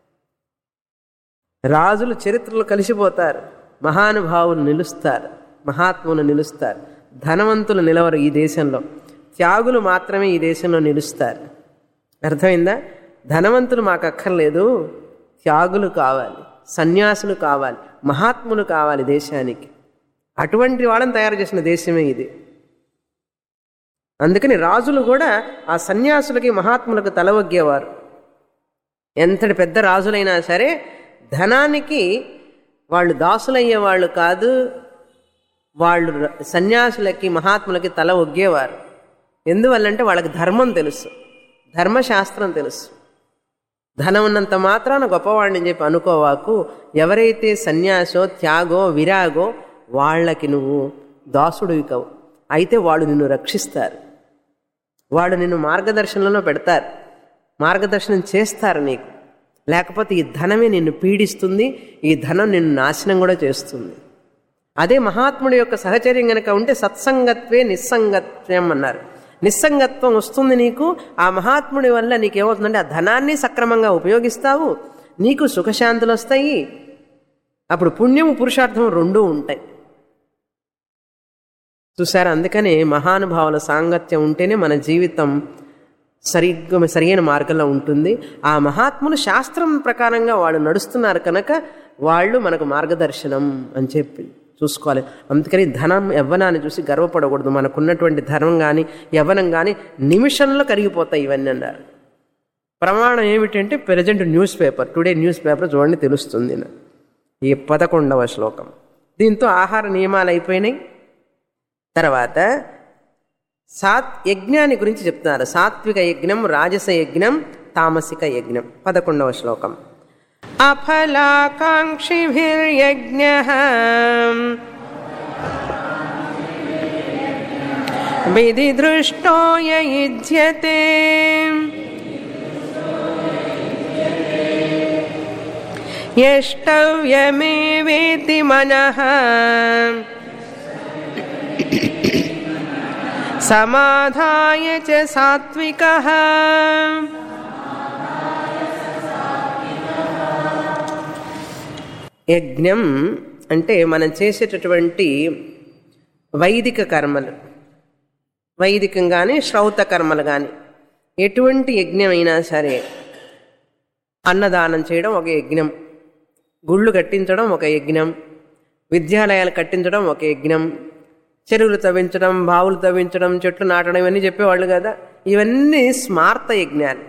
రాజులు చరిత్రలో కలిసిపోతారు మహానుభావులు నిలుస్తారు మహాత్ములు నిలుస్తారు ధనవంతులు నిలవరు ఈ దేశంలో త్యాగులు మాత్రమే ఈ దేశంలో నిలుస్తారు అర్థమైందా ధనవంతులు మాకు అక్కర్లేదు త్యాగులు కావాలి సన్యాసులు కావాలి మహాత్ములు కావాలి దేశానికి అటువంటి వాళ్ళని తయారు చేసిన దేశమే ఇది అందుకని రాజులు కూడా ఆ సన్యాసులకి మహాత్ములకు తలవగ్గేవారు ఎంతటి పెద్ద రాజులైనా సరే ధనానికి వాళ్ళు దాసులయ్యే వాళ్ళు కాదు వాళ్ళు ర- సన్యాసులకి మహాత్ములకి తల ఒగ్గేవారు ఎందువల్లంటే వాళ్ళకి ధర్మం తెలుసు ధర్మశాస్త్రం తెలుసు ధనం ఉన్నంత మాత్రాన గొప్పవాడిని చెప్పి అనుకోవాకు ఎవరైతే సన్యాసో త్యాగో విరాగో వాళ్ళకి నువ్వు దాసుడివి కావు అయితే వాళ్ళు నిన్ను రక్షిస్తారు వాళ్ళు నిన్ను మార్గదర్శనంలో పెడతారు మార్గదర్శనం చేస్తారు నీకు లేకపోతే ఈ ధనమే నిన్ను పీడిస్తుంది ఈ ధనం నిన్ను నాశనం కూడా చేస్తుంది అదే మహాత్ముడి యొక్క సహచర్యం కనుక ఉంటే సత్సంగత్వే నిస్సంగత్వం అన్నారు నిస్సంగత్వం వస్తుంది నీకు ఆ మహాత్ముడి వల్ల నీకేమవుతుందంటే ఆ ధనాన్ని సక్రమంగా ఉపయోగిస్తావు నీకు సుఖశాంతులు వస్తాయి అప్పుడు పుణ్యం పురుషార్థం రెండూ ఉంటాయి చూసారా అందుకని మహానుభావుల సాంగత్యం ఉంటేనే మన జీవితం సరిగ్గా సరైన మార్గంలో ఉంటుంది ఆ మహాత్ములు శాస్త్రం ప్రకారంగా వాళ్ళు నడుస్తున్నారు కనుక వాళ్ళు మనకు మార్గదర్శనం అని చెప్పి చూసుకోవాలి అందుకని ధనం యవ్వనాన్ని చూసి గర్వపడకూడదు మనకున్నటువంటి ధనం కానీ యవ్వనం కానీ నిమిషంలో కరిగిపోతాయి ఇవన్నీ అన్నారు ప్రమాణం ఏమిటంటే present newspaper today newspaper చూడండి తెలుస్తుంది నా. ఈ పదకొండవ శ్లోకం దీంతో ఆహార నియమాలు అయిపోయినాయి తర్వాత సాత్ యజ్ఞాన్ని గురించి చెప్తున్నారు సాత్విక యజ్ఞం రాజస యజ్ఞం తామసిక యజ్ఞం పదకొండవ శ్లోకం అఫలాకాంక్షిభిర్యజ్ఞ విధి దృష్టో యయుజ్యతే యష్టవ్యమేవేతి మనః సమాధాయ చ సాత్వికః యజ్ఞం అంటే మనం చేసేటటువంటి వైదిక కర్మలు వైదికం కానీ శ్రౌత కర్మలు కానీ ఎటువంటి యజ్ఞం అయినా సరే అన్నదానం చేయడం ఒక యజ్ఞం గుళ్ళు కట్టించడం ఒక యజ్ఞం విద్యాలయాలు కట్టించడం ఒక యజ్ఞం చెరువులు తవ్వించడం బావులు తవ్వించడం చెట్లు నాటడం ఇవన్నీ చెప్పేవాళ్ళు కదా ఇవన్నీ స్మార్త యజ్ఞాలు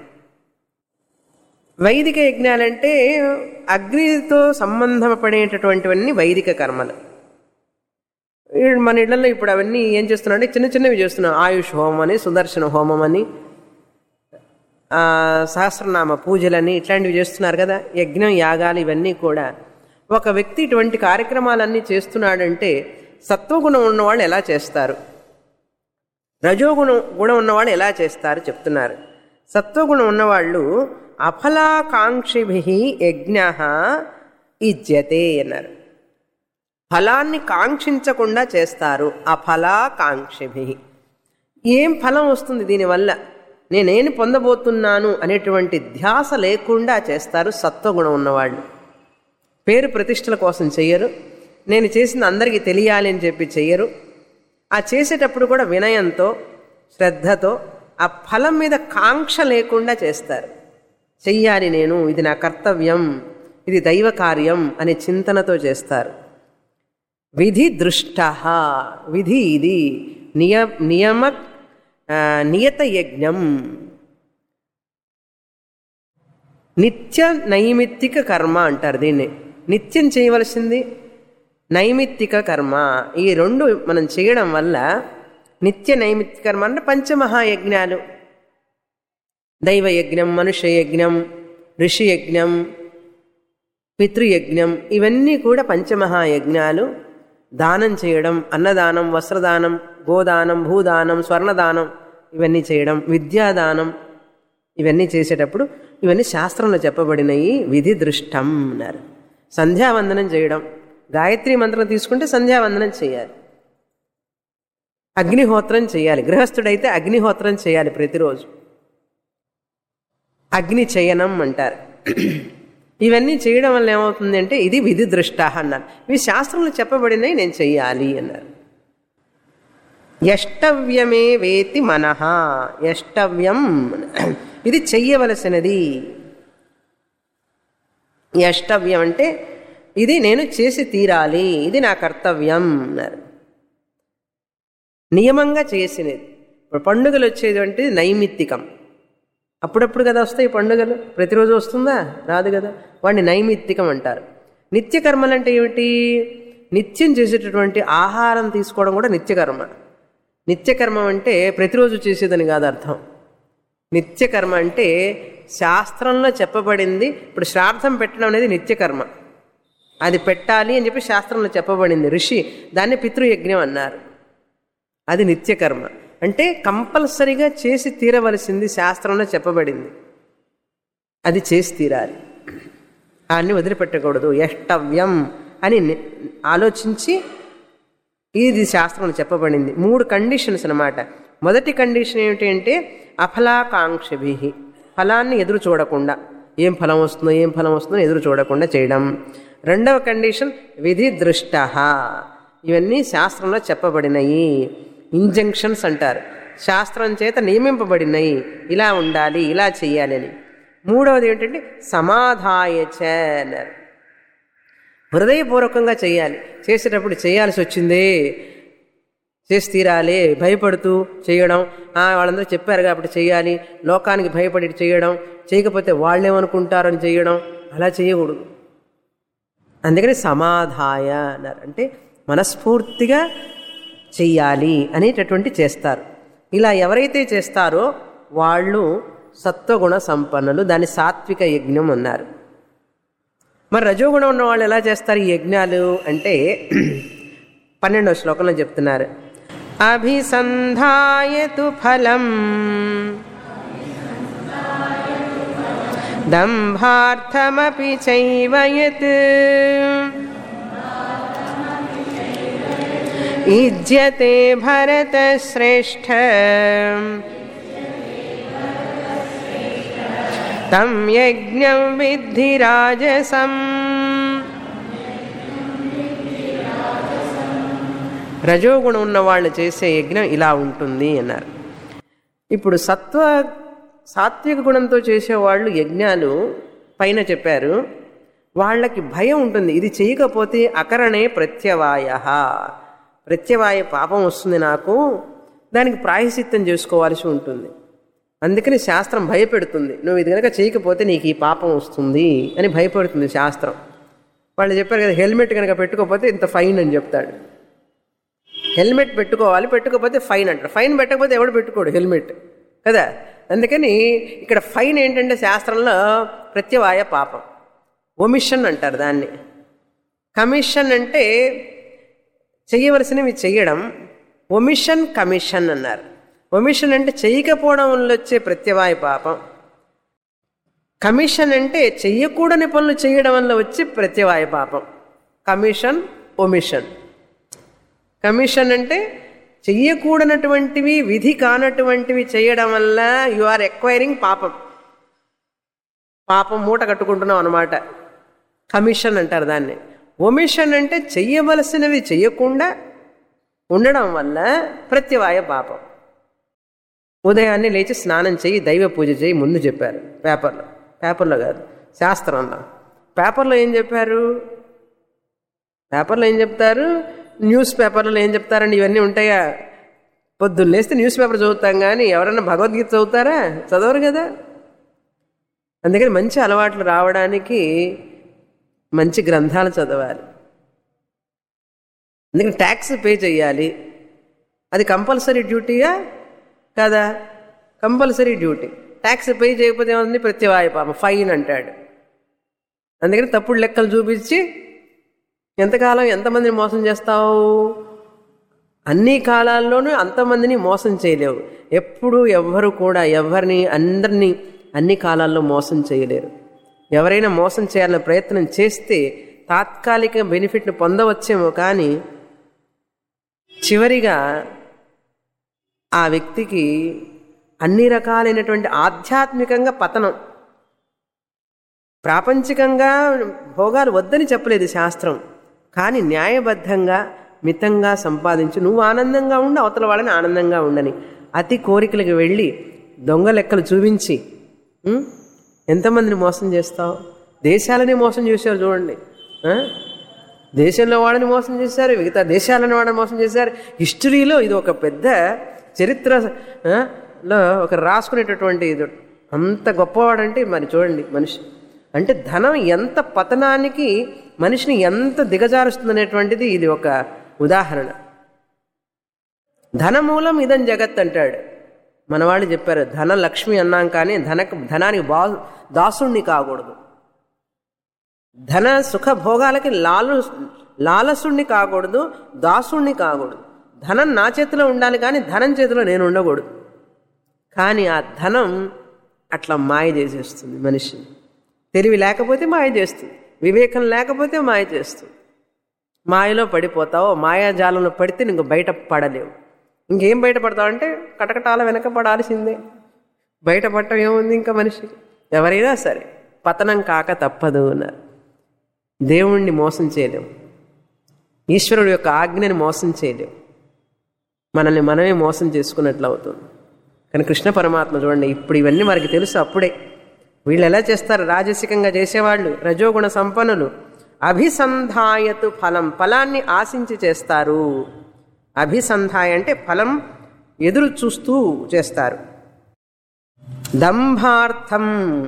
వైదిక యజ్ఞాలంటే అగ్నితో సంబంధం పడేటటువంటివన్నీ వైదిక కర్మలు ఈ మన ఇళ్లలో ఇప్పుడు అవన్నీ ఏం చేస్తున్నారంటే చిన్న చిన్నవి చేస్తున్నాం ఆయుష్ హోమం అని సుదర్శన హోమం అని ఆ, సహస్రనామ పూజలని ఇట్లాంటివి చేస్తున్నారు కదా యజ్ఞం యాగాలు ఇవన్నీ కూడా ఒక వ్యక్తి ఇటువంటి కార్యక్రమాలన్నీ చేస్తున్నాడంటే సత్వగుణం ఉన్నవాళ్ళు ఎలా చేస్తారు రజోగుణం గుణం ఉన్నవాళ్ళు ఎలా చేస్తారు చెప్తున్నారు సత్వగుణం ఉన్నవాళ్ళు అఫలాకాంక్షిభి యజ్ఞ ఇజ్యతే అన్నారు ఫలాన్ని కాంక్షించకుండా చేస్తారు అఫలాకాంక్షిభి ఏం ఫలం వస్తుంది దీనివల్ల నేనేం పొందబోతున్నాను అనేటువంటి ధ్యాస లేకుండా చేస్తారు సత్వగుణం ఉన్నవాళ్ళు పేరు ప్రతిష్టల కోసం చెయ్యరు నేను చేసింది అందరికీ తెలియాలి అని చెప్పి చెయ్యరు ఆ చేసేటప్పుడు కూడా వినయంతో శ్రద్ధతో ఆ ఫలం మీద కాంక్ష లేకుండా చేస్తారు చెయ్యాలి నేను ఇది నా కర్తవ్యం ఇది దైవ కార్యం అనే చింతనతో చేస్తారు విధి దృష్ట విధి ఇది నియ నియమ ఆ, నియత యజ్ఞం నిత్య నైమిత్తిక కర్మ అంటారు దీన్ని నిత్యం చేయవలసింది నైమిత్తిక కర్మ ఈ రెండు మనం చేయడం వల్ల నిత్య నైమిత్తిక కర్మ అంటే పంచమహాయజ్ఞాలు దైవయజ్ఞం మనుష్య యజ్ఞం ఋషి యజ్ఞం పితృయజ్ఞం ఇవన్నీ కూడా పంచమహాయజ్ఞాలు దానం చేయడం అన్నదానం వస్త్రదానం గోదానం భూదానం స్వర్ణదానం ఇవన్నీ చేయడం విద్యాదానం ఇవన్నీ చేసేటప్పుడు ఇవన్నీ శాస్త్రంలో చెప్పబడినవి విధి దృష్టం అన్నారు సంధ్యావందనం చేయడం గాయత్రి మంత్రం తీసుకుంటే సంధ్యావందనం చేయాలి అగ్నిహోత్రం చేయాలి గృహస్థుడైతే అగ్నిహోత్రం చేయాలి ప్రతిరోజు అగ్ని చయనం అంటారు ఇవన్నీ చేయడం వల్ల ఏమవుతుంది అంటే ఇది విధి దృష్ట అన్నారు ఇవి శాస్త్రంలో చెప్పబడినవి నేను చెయ్యాలి అన్నారు యష్టవ్యమే వేతి మనః యష్టవ్యం ఇది చెయ్యవలసినది యష్టవ్యం అంటే ఇది నేను చేసి తీరాలి ఇది నా కర్తవ్యం అన్నారు నియమంగా చేసినది ఇప్పుడు పండుగలు వచ్చేది అంటే నైమిత్తికం అప్పుడప్పుడు కదా వస్తాయి పండుగలు ప్రతిరోజు వస్తుందా రాదు కదా వాడిని నైమిత్తికం అంటారు నిత్యకర్మలు అంటే ఏమిటి నిత్యం చేసేటటువంటి ఆహారం తీసుకోవడం కూడా నిత్యకర్మ నిత్యకర్మ అంటే ప్రతిరోజు చేసేదని కాదు అర్థం నిత్యకర్మ అంటే శాస్త్రంలో చెప్పబడింది ఇప్పుడు శ్రాద్ధం పెట్టడం అనేది నిత్యకర్మ అది పెట్టాలి అని చెప్పి శాస్త్రంలో చెప్పబడింది ఋషి దాన్ని పితృయజ్ఞం అన్నారు అది నిత్యకర్మ అంటే కంపల్సరిగా చేసి తీరవలసింది శాస్త్రంలో చెప్పబడింది అది చేసి తీరాలి అన్ని వదిలిపెట్టకూడదు యష్టవ్యం అని ని- ఆలోచించి ఇది శాస్త్రంలో చెప్పబడింది మూడు కండిషన్స్ అన్నమాట మొదటి కండిషన్ ఏమిటి అంటే అఫలాకాంక్షభి ఫలాన్ని ఎదురు చూడకుండా ఏం ఫలం వస్తుందో ఏం ఫలం వస్తుందో ఎదురు చూడకుండా చేయడం రెండవ కండిషన్ విధి దృష్ట ఇవన్నీ శాస్త్రంలో చెప్పబడినవి ఇంజంక్షన్స్ అంటారు శాస్త్రం చేత నియమింపబడినవి ఇలా ఉండాలి ఇలా చెయ్యాలి అని మూడవది ఏంటంటే సమాధాయచ అన్నారు హృదయపూర్వకంగా చేయాలి చేసేటప్పుడు చేయాల్సి వచ్చిందే చేసి తీరాలి భయపడుతూ చేయడం "ఆ, వాళ్ళందరూ చెప్పారు కాబట్టి చేయాలి లోకానికి భయపడి చేయడం చేయకపోతే వాళ్ళేమనుకుంటారని చేయడం అలా చేయకూడదు అందుకని సమాధాయ అన్నారు అంటే మనస్ఫూర్తిగా చెయ్యాలి అనేటటువంటి చేస్తారు ఇలా ఎవరైతే చేస్తారో వాళ్ళు సత్వగుణ సంపన్నులు దాన్ని సాత్విక యజ్ఞం అన్నారు మరి రజోగుణం ఉన్న వాళ్ళు ఎలా చేస్తారు ఈ యజ్ఞాలు అంటే పన్నెండవ శ్లోకంలో చెప్తున్నారు అభిసంధాయతు ఫలం దంభార్థమపి చైవయత్ ఇజ్యతే భరతశ్రేష్ఠ తం యజ్ఞం విద్ధి రాజసం రజోగుణం ఉన్న వాళ్ళు చేసే యజ్ఞం ఇలా ఉంటుంది అన్నారు ఇప్పుడు సత్వ సాత్విక గుణంతో చేసేవాళ్ళు యజ్ఞాలు పైన చెప్పారు వాళ్ళకి భయం ఉంటుంది ఇది చేయకపోతే అకరణే ప్రత్యవాయ ప్రత్యవాయ పాపం వస్తుంది నాకు దానికి ప్రాయశ్చిత్తం చేసుకోవాల్సి ఉంటుంది అందుకని శాస్త్రం భయపెడుతుంది నువ్వు ఇది కనుక చేయకపోతే నీకు ఈ పాపం వస్తుంది అని భయపెడుతుంది శాస్త్రం వాళ్ళు చెప్పారు కదా హెల్మెట్ కనుక పెట్టుకోకపోతే ఇంత ఫైన్ అని చెప్తాడు హెల్మెట్ పెట్టుకోవాలి పెట్టుకోకపోతే ఫైన్ అంటారు ఫైన్ పెట్టకపోతే ఎవడు పెట్టుకోడు హెల్మెట్ కదా అందుకని ఇక్కడ ఫైన్ ఏంటంటే శాస్త్రంలో ప్రత్యవాయ పాపం ఒమిషన్ అంటారు దాన్ని కమిషన్ అంటే చేయవలసినవి చెయ్యడం ఒమిషన్ కమిషన్ అన్నారు ఒమిషన్ అంటే చేయకపోవడం వల్ల వచ్చే ప్రత్యవాయ పాపం కమిషన్ అంటే చెయ్యకూడని పనులు చేయడం వల్ల వచ్చే ప్రత్యవాయ పాపం కమిషన్ ఒమిషన్ కమిషన్ అంటే చెయ్యకూడనటువంటివి విధి కానటువంటివి చేయడం వల్ల యు ఆర్ ఎక్వైరింగ్ పాపం పాపం మూట కట్టుకుంటున్నాం అనమాట కమిషన్ అంటారు దాన్ని ఒమిషన్ అంటే చెయ్యవలసినవి చెయ్యకుండా ఉండడం వల్ల ప్రత్యవాయ పాపం ఉదయాన్నే లేచి స్నానం చేయి దైవ పూజ చేయి ముందు చెప్పారు పేపర్లో పేపర్లో కాదు శాస్త్రంలో పేపర్లో ఏం చెప్పారు పేపర్లో ఏం చెప్తారు న్యూస్ పేపర్లో ఏం చెప్తారండి ఇవన్నీ ఉంటాయా పొద్దున్న లేస్తే న్యూస్ పేపర్ చదువుతాం కానీ ఎవరన్నా భగవద్గీత చదువుతారా చదవరు కదా అందుకని మంచి అలవాట్లు రావడానికి మంచి గ్రంథాలు చదవాలి అందుకని ట్యాక్స్ పే చేయాలి అది కంపల్సరీ డ్యూటీయా కదా కంపల్సరీ డ్యూటీ ట్యాక్స్ పే చేయకపోతే ఏమవుతుంది ప్రత్యవాయ పాపం ఫైన్ అంటాడు అందుకని తప్పుడు లెక్కలు చూపించి ఎంతకాలం ఎంతమందిని మోసం చేస్తావు అన్ని కాలాల్లోనూ అంతమందిని మోసం చేయలేవు ఎప్పుడు ఎవ్వరు కూడా ఎవరిని అందరినీ అన్ని కాలాల్లో మోసం చేయలేరు ఎవరైనా మోసం చేయాలనే ప్రయత్నం చేస్తే తాత్కాలిక బెనిఫిట్ని పొందవచ్చేమో కానీ చివరిగా ఆ వ్యక్తికి అన్ని రకాలైనటువంటి ఆధ్యాత్మికంగా పతనం ప్రాపంచికంగా భోగాలు వద్దని చెప్పలేదు శాస్త్రం కానీ న్యాయబద్ధంగా మితంగా సంపాదించి నువ్వు ఆనందంగా ఉండి అవతల వాళ్ళని ఆనందంగా ఉండని అతి కోరికలకు వెళ్ళి దొంగ లెక్కలు చూపించి ఉం? ఎంతమందిని మోసం చేస్తావు దేశాలని మోసం చేశారు చూడండి ఆ? దేశంలో వాళ్ళని మోసం చేశారు మిగతా దేశాలను వాళ్ళని మోసం చేశారు హిస్టరీలో ఇది ఒక పెద్ద చరిత్ర ఆ, లో ఒక రాసుకునేటటువంటి ఇది అంత గొప్పవాడంటే మరి చూడండి మనిషి అంటే ధనం ఎంత పతనానికి మనిషిని ఎంత దిగజారుస్తుంది అనేటువంటిది ఇది ఒక ఉదాహరణ ధనమూలం ఇదని జగత్ అంటాడు మన వాళ్ళు చెప్పారు ధన లక్ష్మి అన్నాం కానీ ధన ధనానికి బా దాసుణ్ణి కాకూడదు ధన సుఖ భోగాలకి లాలు లాలసుణ్ణి కాకూడదు దాసుణ్ణి కాకూడదు ధనం నా చేతిలో ఉండాలి కానీ ధనం చేతిలో నేను ఉండకూడదు కానీ ఆ ధనం అట్లా మాయ చేసేస్తుంది మనిషిని తెలివి లేకపోతే మాయ చేస్తుంది వివేకం లేకపోతే మాయ చేస్తుంది మాయలో పడిపోతావు మాయాజాలంలో పడితే నీకు బయట పడలేవు ఇంకేం బయటపడతావు అంటే కటకటాల వెనక పడాల్సిందే బయటపడటం ఏముంది ఇంకా మనిషికి ఎవరైనా సరే పతనం కాక తప్పదు అన్నారు దేవుణ్ణి మోసం చేయలేము ఈశ్వరుడు యొక్క ఆజ్ఞని మోసం చేయలేం మనల్ని మనమే మోసం చేసుకున్నట్లు అవుతుంది కానీ కృష్ణ పరమాత్మ చూడండి ఇప్పుడు ఇవన్నీ మనకి తెలుసు అప్పుడే వీళ్ళు ఎలా చేస్తారు రాజసికంగా చేసేవాళ్ళు రజోగుణ సంపన్నులు అభిసంధాయతు ఫలం ఫలాన్ని ఆశించి చేస్తారు అభిసంధాయ అంటే ఫలం ఎదురు చూస్తూ చేస్తారు దంభార్థం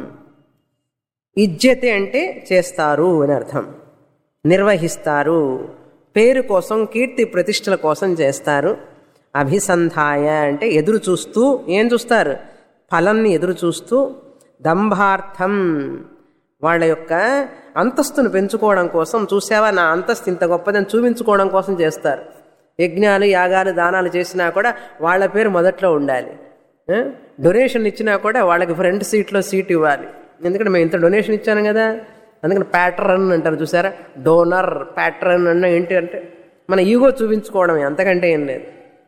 ఇజ్జతి అంటే చేస్తారు అని అర్థం నిర్వహిస్తారు పేరు కోసం కీర్తి ప్రతిష్టల కోసం చేస్తారు అభిసంధాయ అంటే ఎదురు చూస్తూ ఏం చూస్తారు ఫలాన్ని ఎదురు చూస్తూ దంభార్థం వాళ్ళ యొక్క అంతస్తును పెంచుకోవడం కోసం చూసావా నా అంతస్తు ఇంత గొప్పదని చూపించుకోవడం కోసం చేస్తారు యజ్ఞాలు యాగాలు దానాలు చేసినా కూడా వాళ్ళ పేరు మొదట్లో ఉండాలి ఆ? డొనేషన్ ఇచ్చినా కూడా వాళ్ళకి ఫ్రంట్ సీట్లో సీట్ ఇవ్వాలి ఎందుకంటే మేము ఇంత డొనేషన్ ఇచ్చాను కదా అందుకని ప్యాటర్న్ అంటారు చూసారా డోనర్ ప్యాటర్న్ అన్న ఏంటి అంటే మన ఈగో చూపించుకోవడమే అంతకంటే ఏం లేదు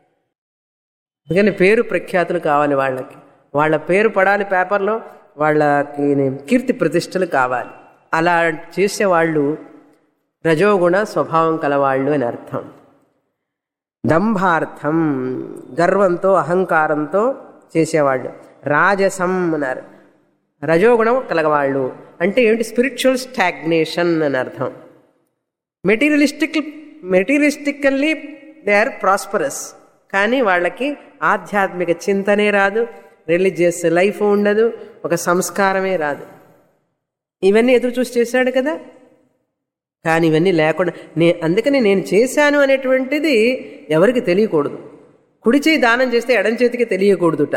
అందుకని పేరు ప్రఖ్యాతులు కావాలి వాళ్ళకి వాళ్ళ పేరు పడాలి పేపర్లో వాళ్ళకి కీర్తి ప్రతిష్టలు కావాలి అలా చేసేవాళ్ళు రజోగుణ స్వభావం కలవాళ్ళు అని అర్థం దంభార్థం గర్వంతో అహంకారంతో చేసేవాళ్ళు రాజసం అన్నారు రజోగుణం కలగవాళ్ళు అంటే ఏంటి స్పిరిచువల్ స్టాగ్నేషన్ అని అర్థం materialistic materialistically they are prosperous కానీ వాళ్ళకి ఆధ్యాత్మిక చింతనే రాదు రిలీజియస్ లైఫ్ ఉండదు ఒక సంస్కారమే రాదు ఇవన్నీ ఎదురు చూసి చేశాడు కదా కానీ ఇవన్నీ లేకుండా నే అందుకని నేను చేశాను అనేటువంటిది ఎవరికి తెలియకూడదు కుడి చేయి దానం చేస్తే ఎడం చేతికి తెలియకూడదుట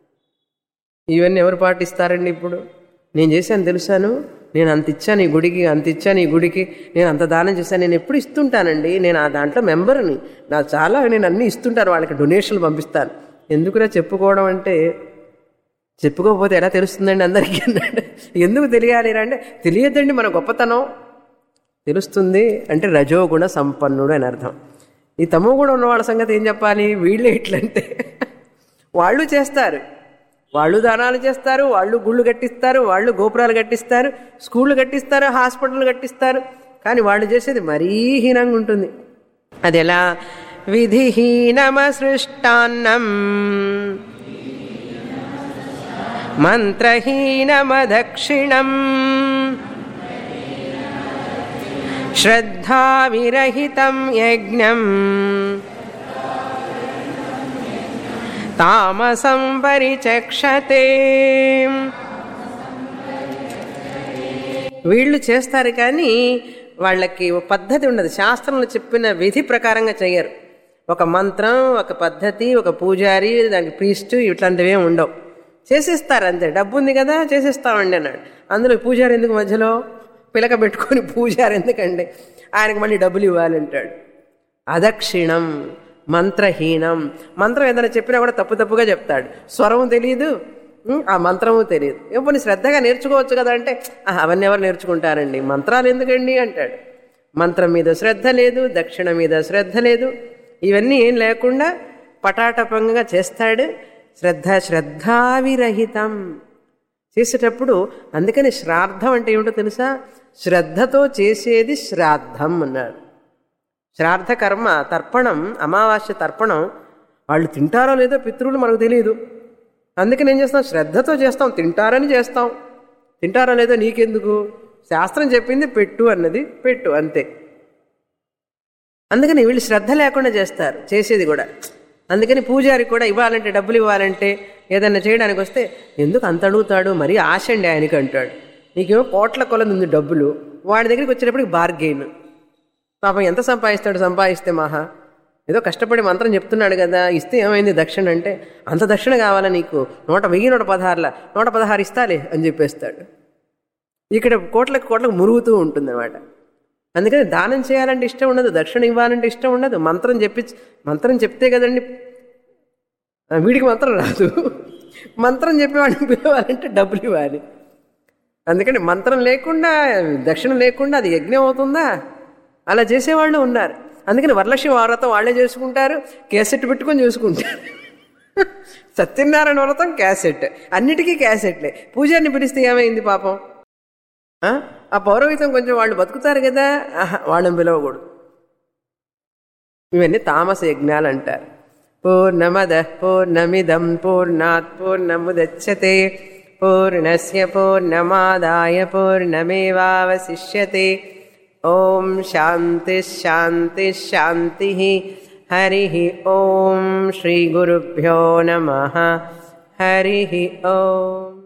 ఇవన్నీ ఎవరు పాటిస్తారండి ఇప్పుడు నేను చేశాను తెలుసాను నేను అంత ఇచ్చాను ఈ గుడికి అంత ఇచ్చాను ఈ గుడికి నేను అంత దానం చేశాను నేను ఎప్పుడు ఇస్తుంటానండి నేను ఆ దాంట్లో మెంబర్ని నాకు చాలా నేను అన్నీ ఇస్తుంటాను వాళ్ళకి డొనేషన్లు పంపిస్తాను ఎందుకురా చెప్పుకోవడం అంటే చెప్పుకోకపోతే ఎలా తెలుస్తుందండి అందరికీ అన్నాడు ఎందుకు తెలియాలి అంటే తెలియదండి మన గొప్పతనం తెలుస్తుంది అంటే రజోగుణ సంపన్నుడు అని అర్థం ఈ తమో గుణం ఉన్న వాళ్ళ సంగతి ఏం చెప్పాలి వీళ్ళే ఎట్లంటే వాళ్ళు చేస్తారు వాళ్ళు దానాలు చేస్తారు వాళ్ళు గుళ్ళు కట్టిస్తారు వాళ్ళు గోపురాలు కట్టిస్తారు స్కూళ్ళు కట్టిస్తారు హాస్పిటల్ కట్టిస్తారు కానీ వాళ్ళు చేసేది మరీ హీనంగా ఉంటుంది అది ఎలా విధిహీనమసృష్టాన్నం మంత్రహీనమదక్షిణం శ్రద్ధావిరహితం యజ్ఞం తామసం పరిచక్షతే వీళ్ళు చేస్తారు కానీ వాళ్ళకి ఓ పద్ధతి ఉండదు శాస్త్రంలో చెప్పిన విధి ప్రకారంగా చేయరు ఒక మంత్రం ఒక పద్ధతి ఒక పూజారి దానికి ప్రీస్ట్ ఇట్లాంటివి ఏమి ఉండవు చేసేస్తారు అంతే డబ్బు ఉంది కదా చేసేస్తామండి అన్నాడు అందులో పూజారి ఎందుకు మధ్యలో పిలక పెట్టుకొని పూజారి ఎందుకండి ఆయనకు మళ్ళీ డబ్బులు ఇవ్వాలంటాడు అదక్షిణం మంత్రహీనం మంత్రం ఏదైనా చెప్పినా కూడా తప్పు తప్పుగా చెప్తాడు స్వరం తెలియదు ఉం, ఆ మంత్రము తెలియదు ఎప్పుడు శ్రద్ధగా నేర్చుకోవచ్చు కదా అంటే "ఆ, అవన్నీ ఎవరు నేర్చుకుంటారండి మంత్రాలు ఎందుకండి అంటాడు మంత్రం మీద శ్రద్ధ లేదు దక్షిణ మీద శ్రద్ధ లేదు ఇవన్నీ ఏం లేకుండా పటాటపంగా చేస్తాడు శ్రద్ధ శ్రద్ధావిరహితం చేసేటప్పుడు అందుకని శ్రాద్ధం అంటే ఏమిటో తెలుసా శ్రద్ధతో చేసేది శ్రాద్ధం అన్నాడు శ్రాద్ధ కర్మ తర్పణం అమావాస్య తర్పణం వాళ్ళు తింటారో లేదో పితృలు మనకు తెలియదు అందుకని ఏం చేస్తాం శ్రద్ధతో చేస్తాం తింటారని చేస్తాం తింటారో లేదో నీకెందుకు శాస్త్రం చెప్పింది పెట్టు అన్నది పెట్టు అంతే అందుకని వీళ్ళు శ్రద్ధ లేకుండా చేస్తారు చేసేది కూడా అందుకని పూజారి కూడా ఇవ్వాలంటే డబ్బులు ఇవ్వాలంటే ఏదైనా చేయడానికి వస్తే ఎందుకు అంత అడుగుతాడు మరీ ఆశ అండి ఆయనకి అంటాడు నీకేమో కోట్ల కొలది ఉంది డబ్బులు వాడి దగ్గరికి వచ్చేటప్పటికి బార్గెయిన్ పాపం ఎంత సంపాదిస్తాడు సంపాదిస్తే మహా ఏదో కష్టపడి మంత్రం చెప్తున్నాడు కదా ఇస్తే ఏమైంది దక్షిణ అంటే అంత దక్షిణ కావాలా నీకు నూట వెయ్యి నూట పదహారుల నూట పదహారు ఇస్తాలే అని చెప్పేస్తాడు ఇక్కడ కోట్లకు కోట్లకు మురుగుతూ ఉంటుంది అనమాట అందుకని దానం చేయాలంటే ఇష్టం ఉండదు దక్షిణ ఇవ్వాలంటే ఇష్టం ఉండదు మంత్రం చెప్పి మంత్రం చెప్తే కదండి ఆ, వీడికి మంత్రం రాదు మంత్రం చెప్పేవాడిని పిలవాలంటే డబ్బులు ఇవ్వాలి అందుకని మంత్రం లేకుండా దక్షిణ లేకుండా అది యజ్ఞం అవుతుందా అలా చేసేవాళ్ళు ఉన్నారు అందుకని వరలక్ష్మి వ్రతం వాళ్ళే చేసుకుంటారు క్యాసెట్ పెట్టుకొని చూసుకుంటారు సత్యనారాయణ వ్రతం క్యాసెట్ అన్నిటికీ క్యాసెట్లే పూజారిని పిలిస్తే ఏమైంది పాపం ఆ? ఆ పౌరోహితం కొంచెం వాళ్ళు బతుకుతారు కదా ఆహా, వాళ్ళని పిలవకూడదు ఇవన్నీ తామస యజ్ఞాలు అంటారు పూర్ణమద పూర్ణమిదం పూర్ణాత్ పూర్ణముదచ్చతే పూర్ణస్య పూర్ణమాదాయ పూర్ణమేవావశిష్యతే ఓం శాంతి శాంతి శాంతి హరి ఓం శ్రీ గురుభ్యో నమ హరి ఓం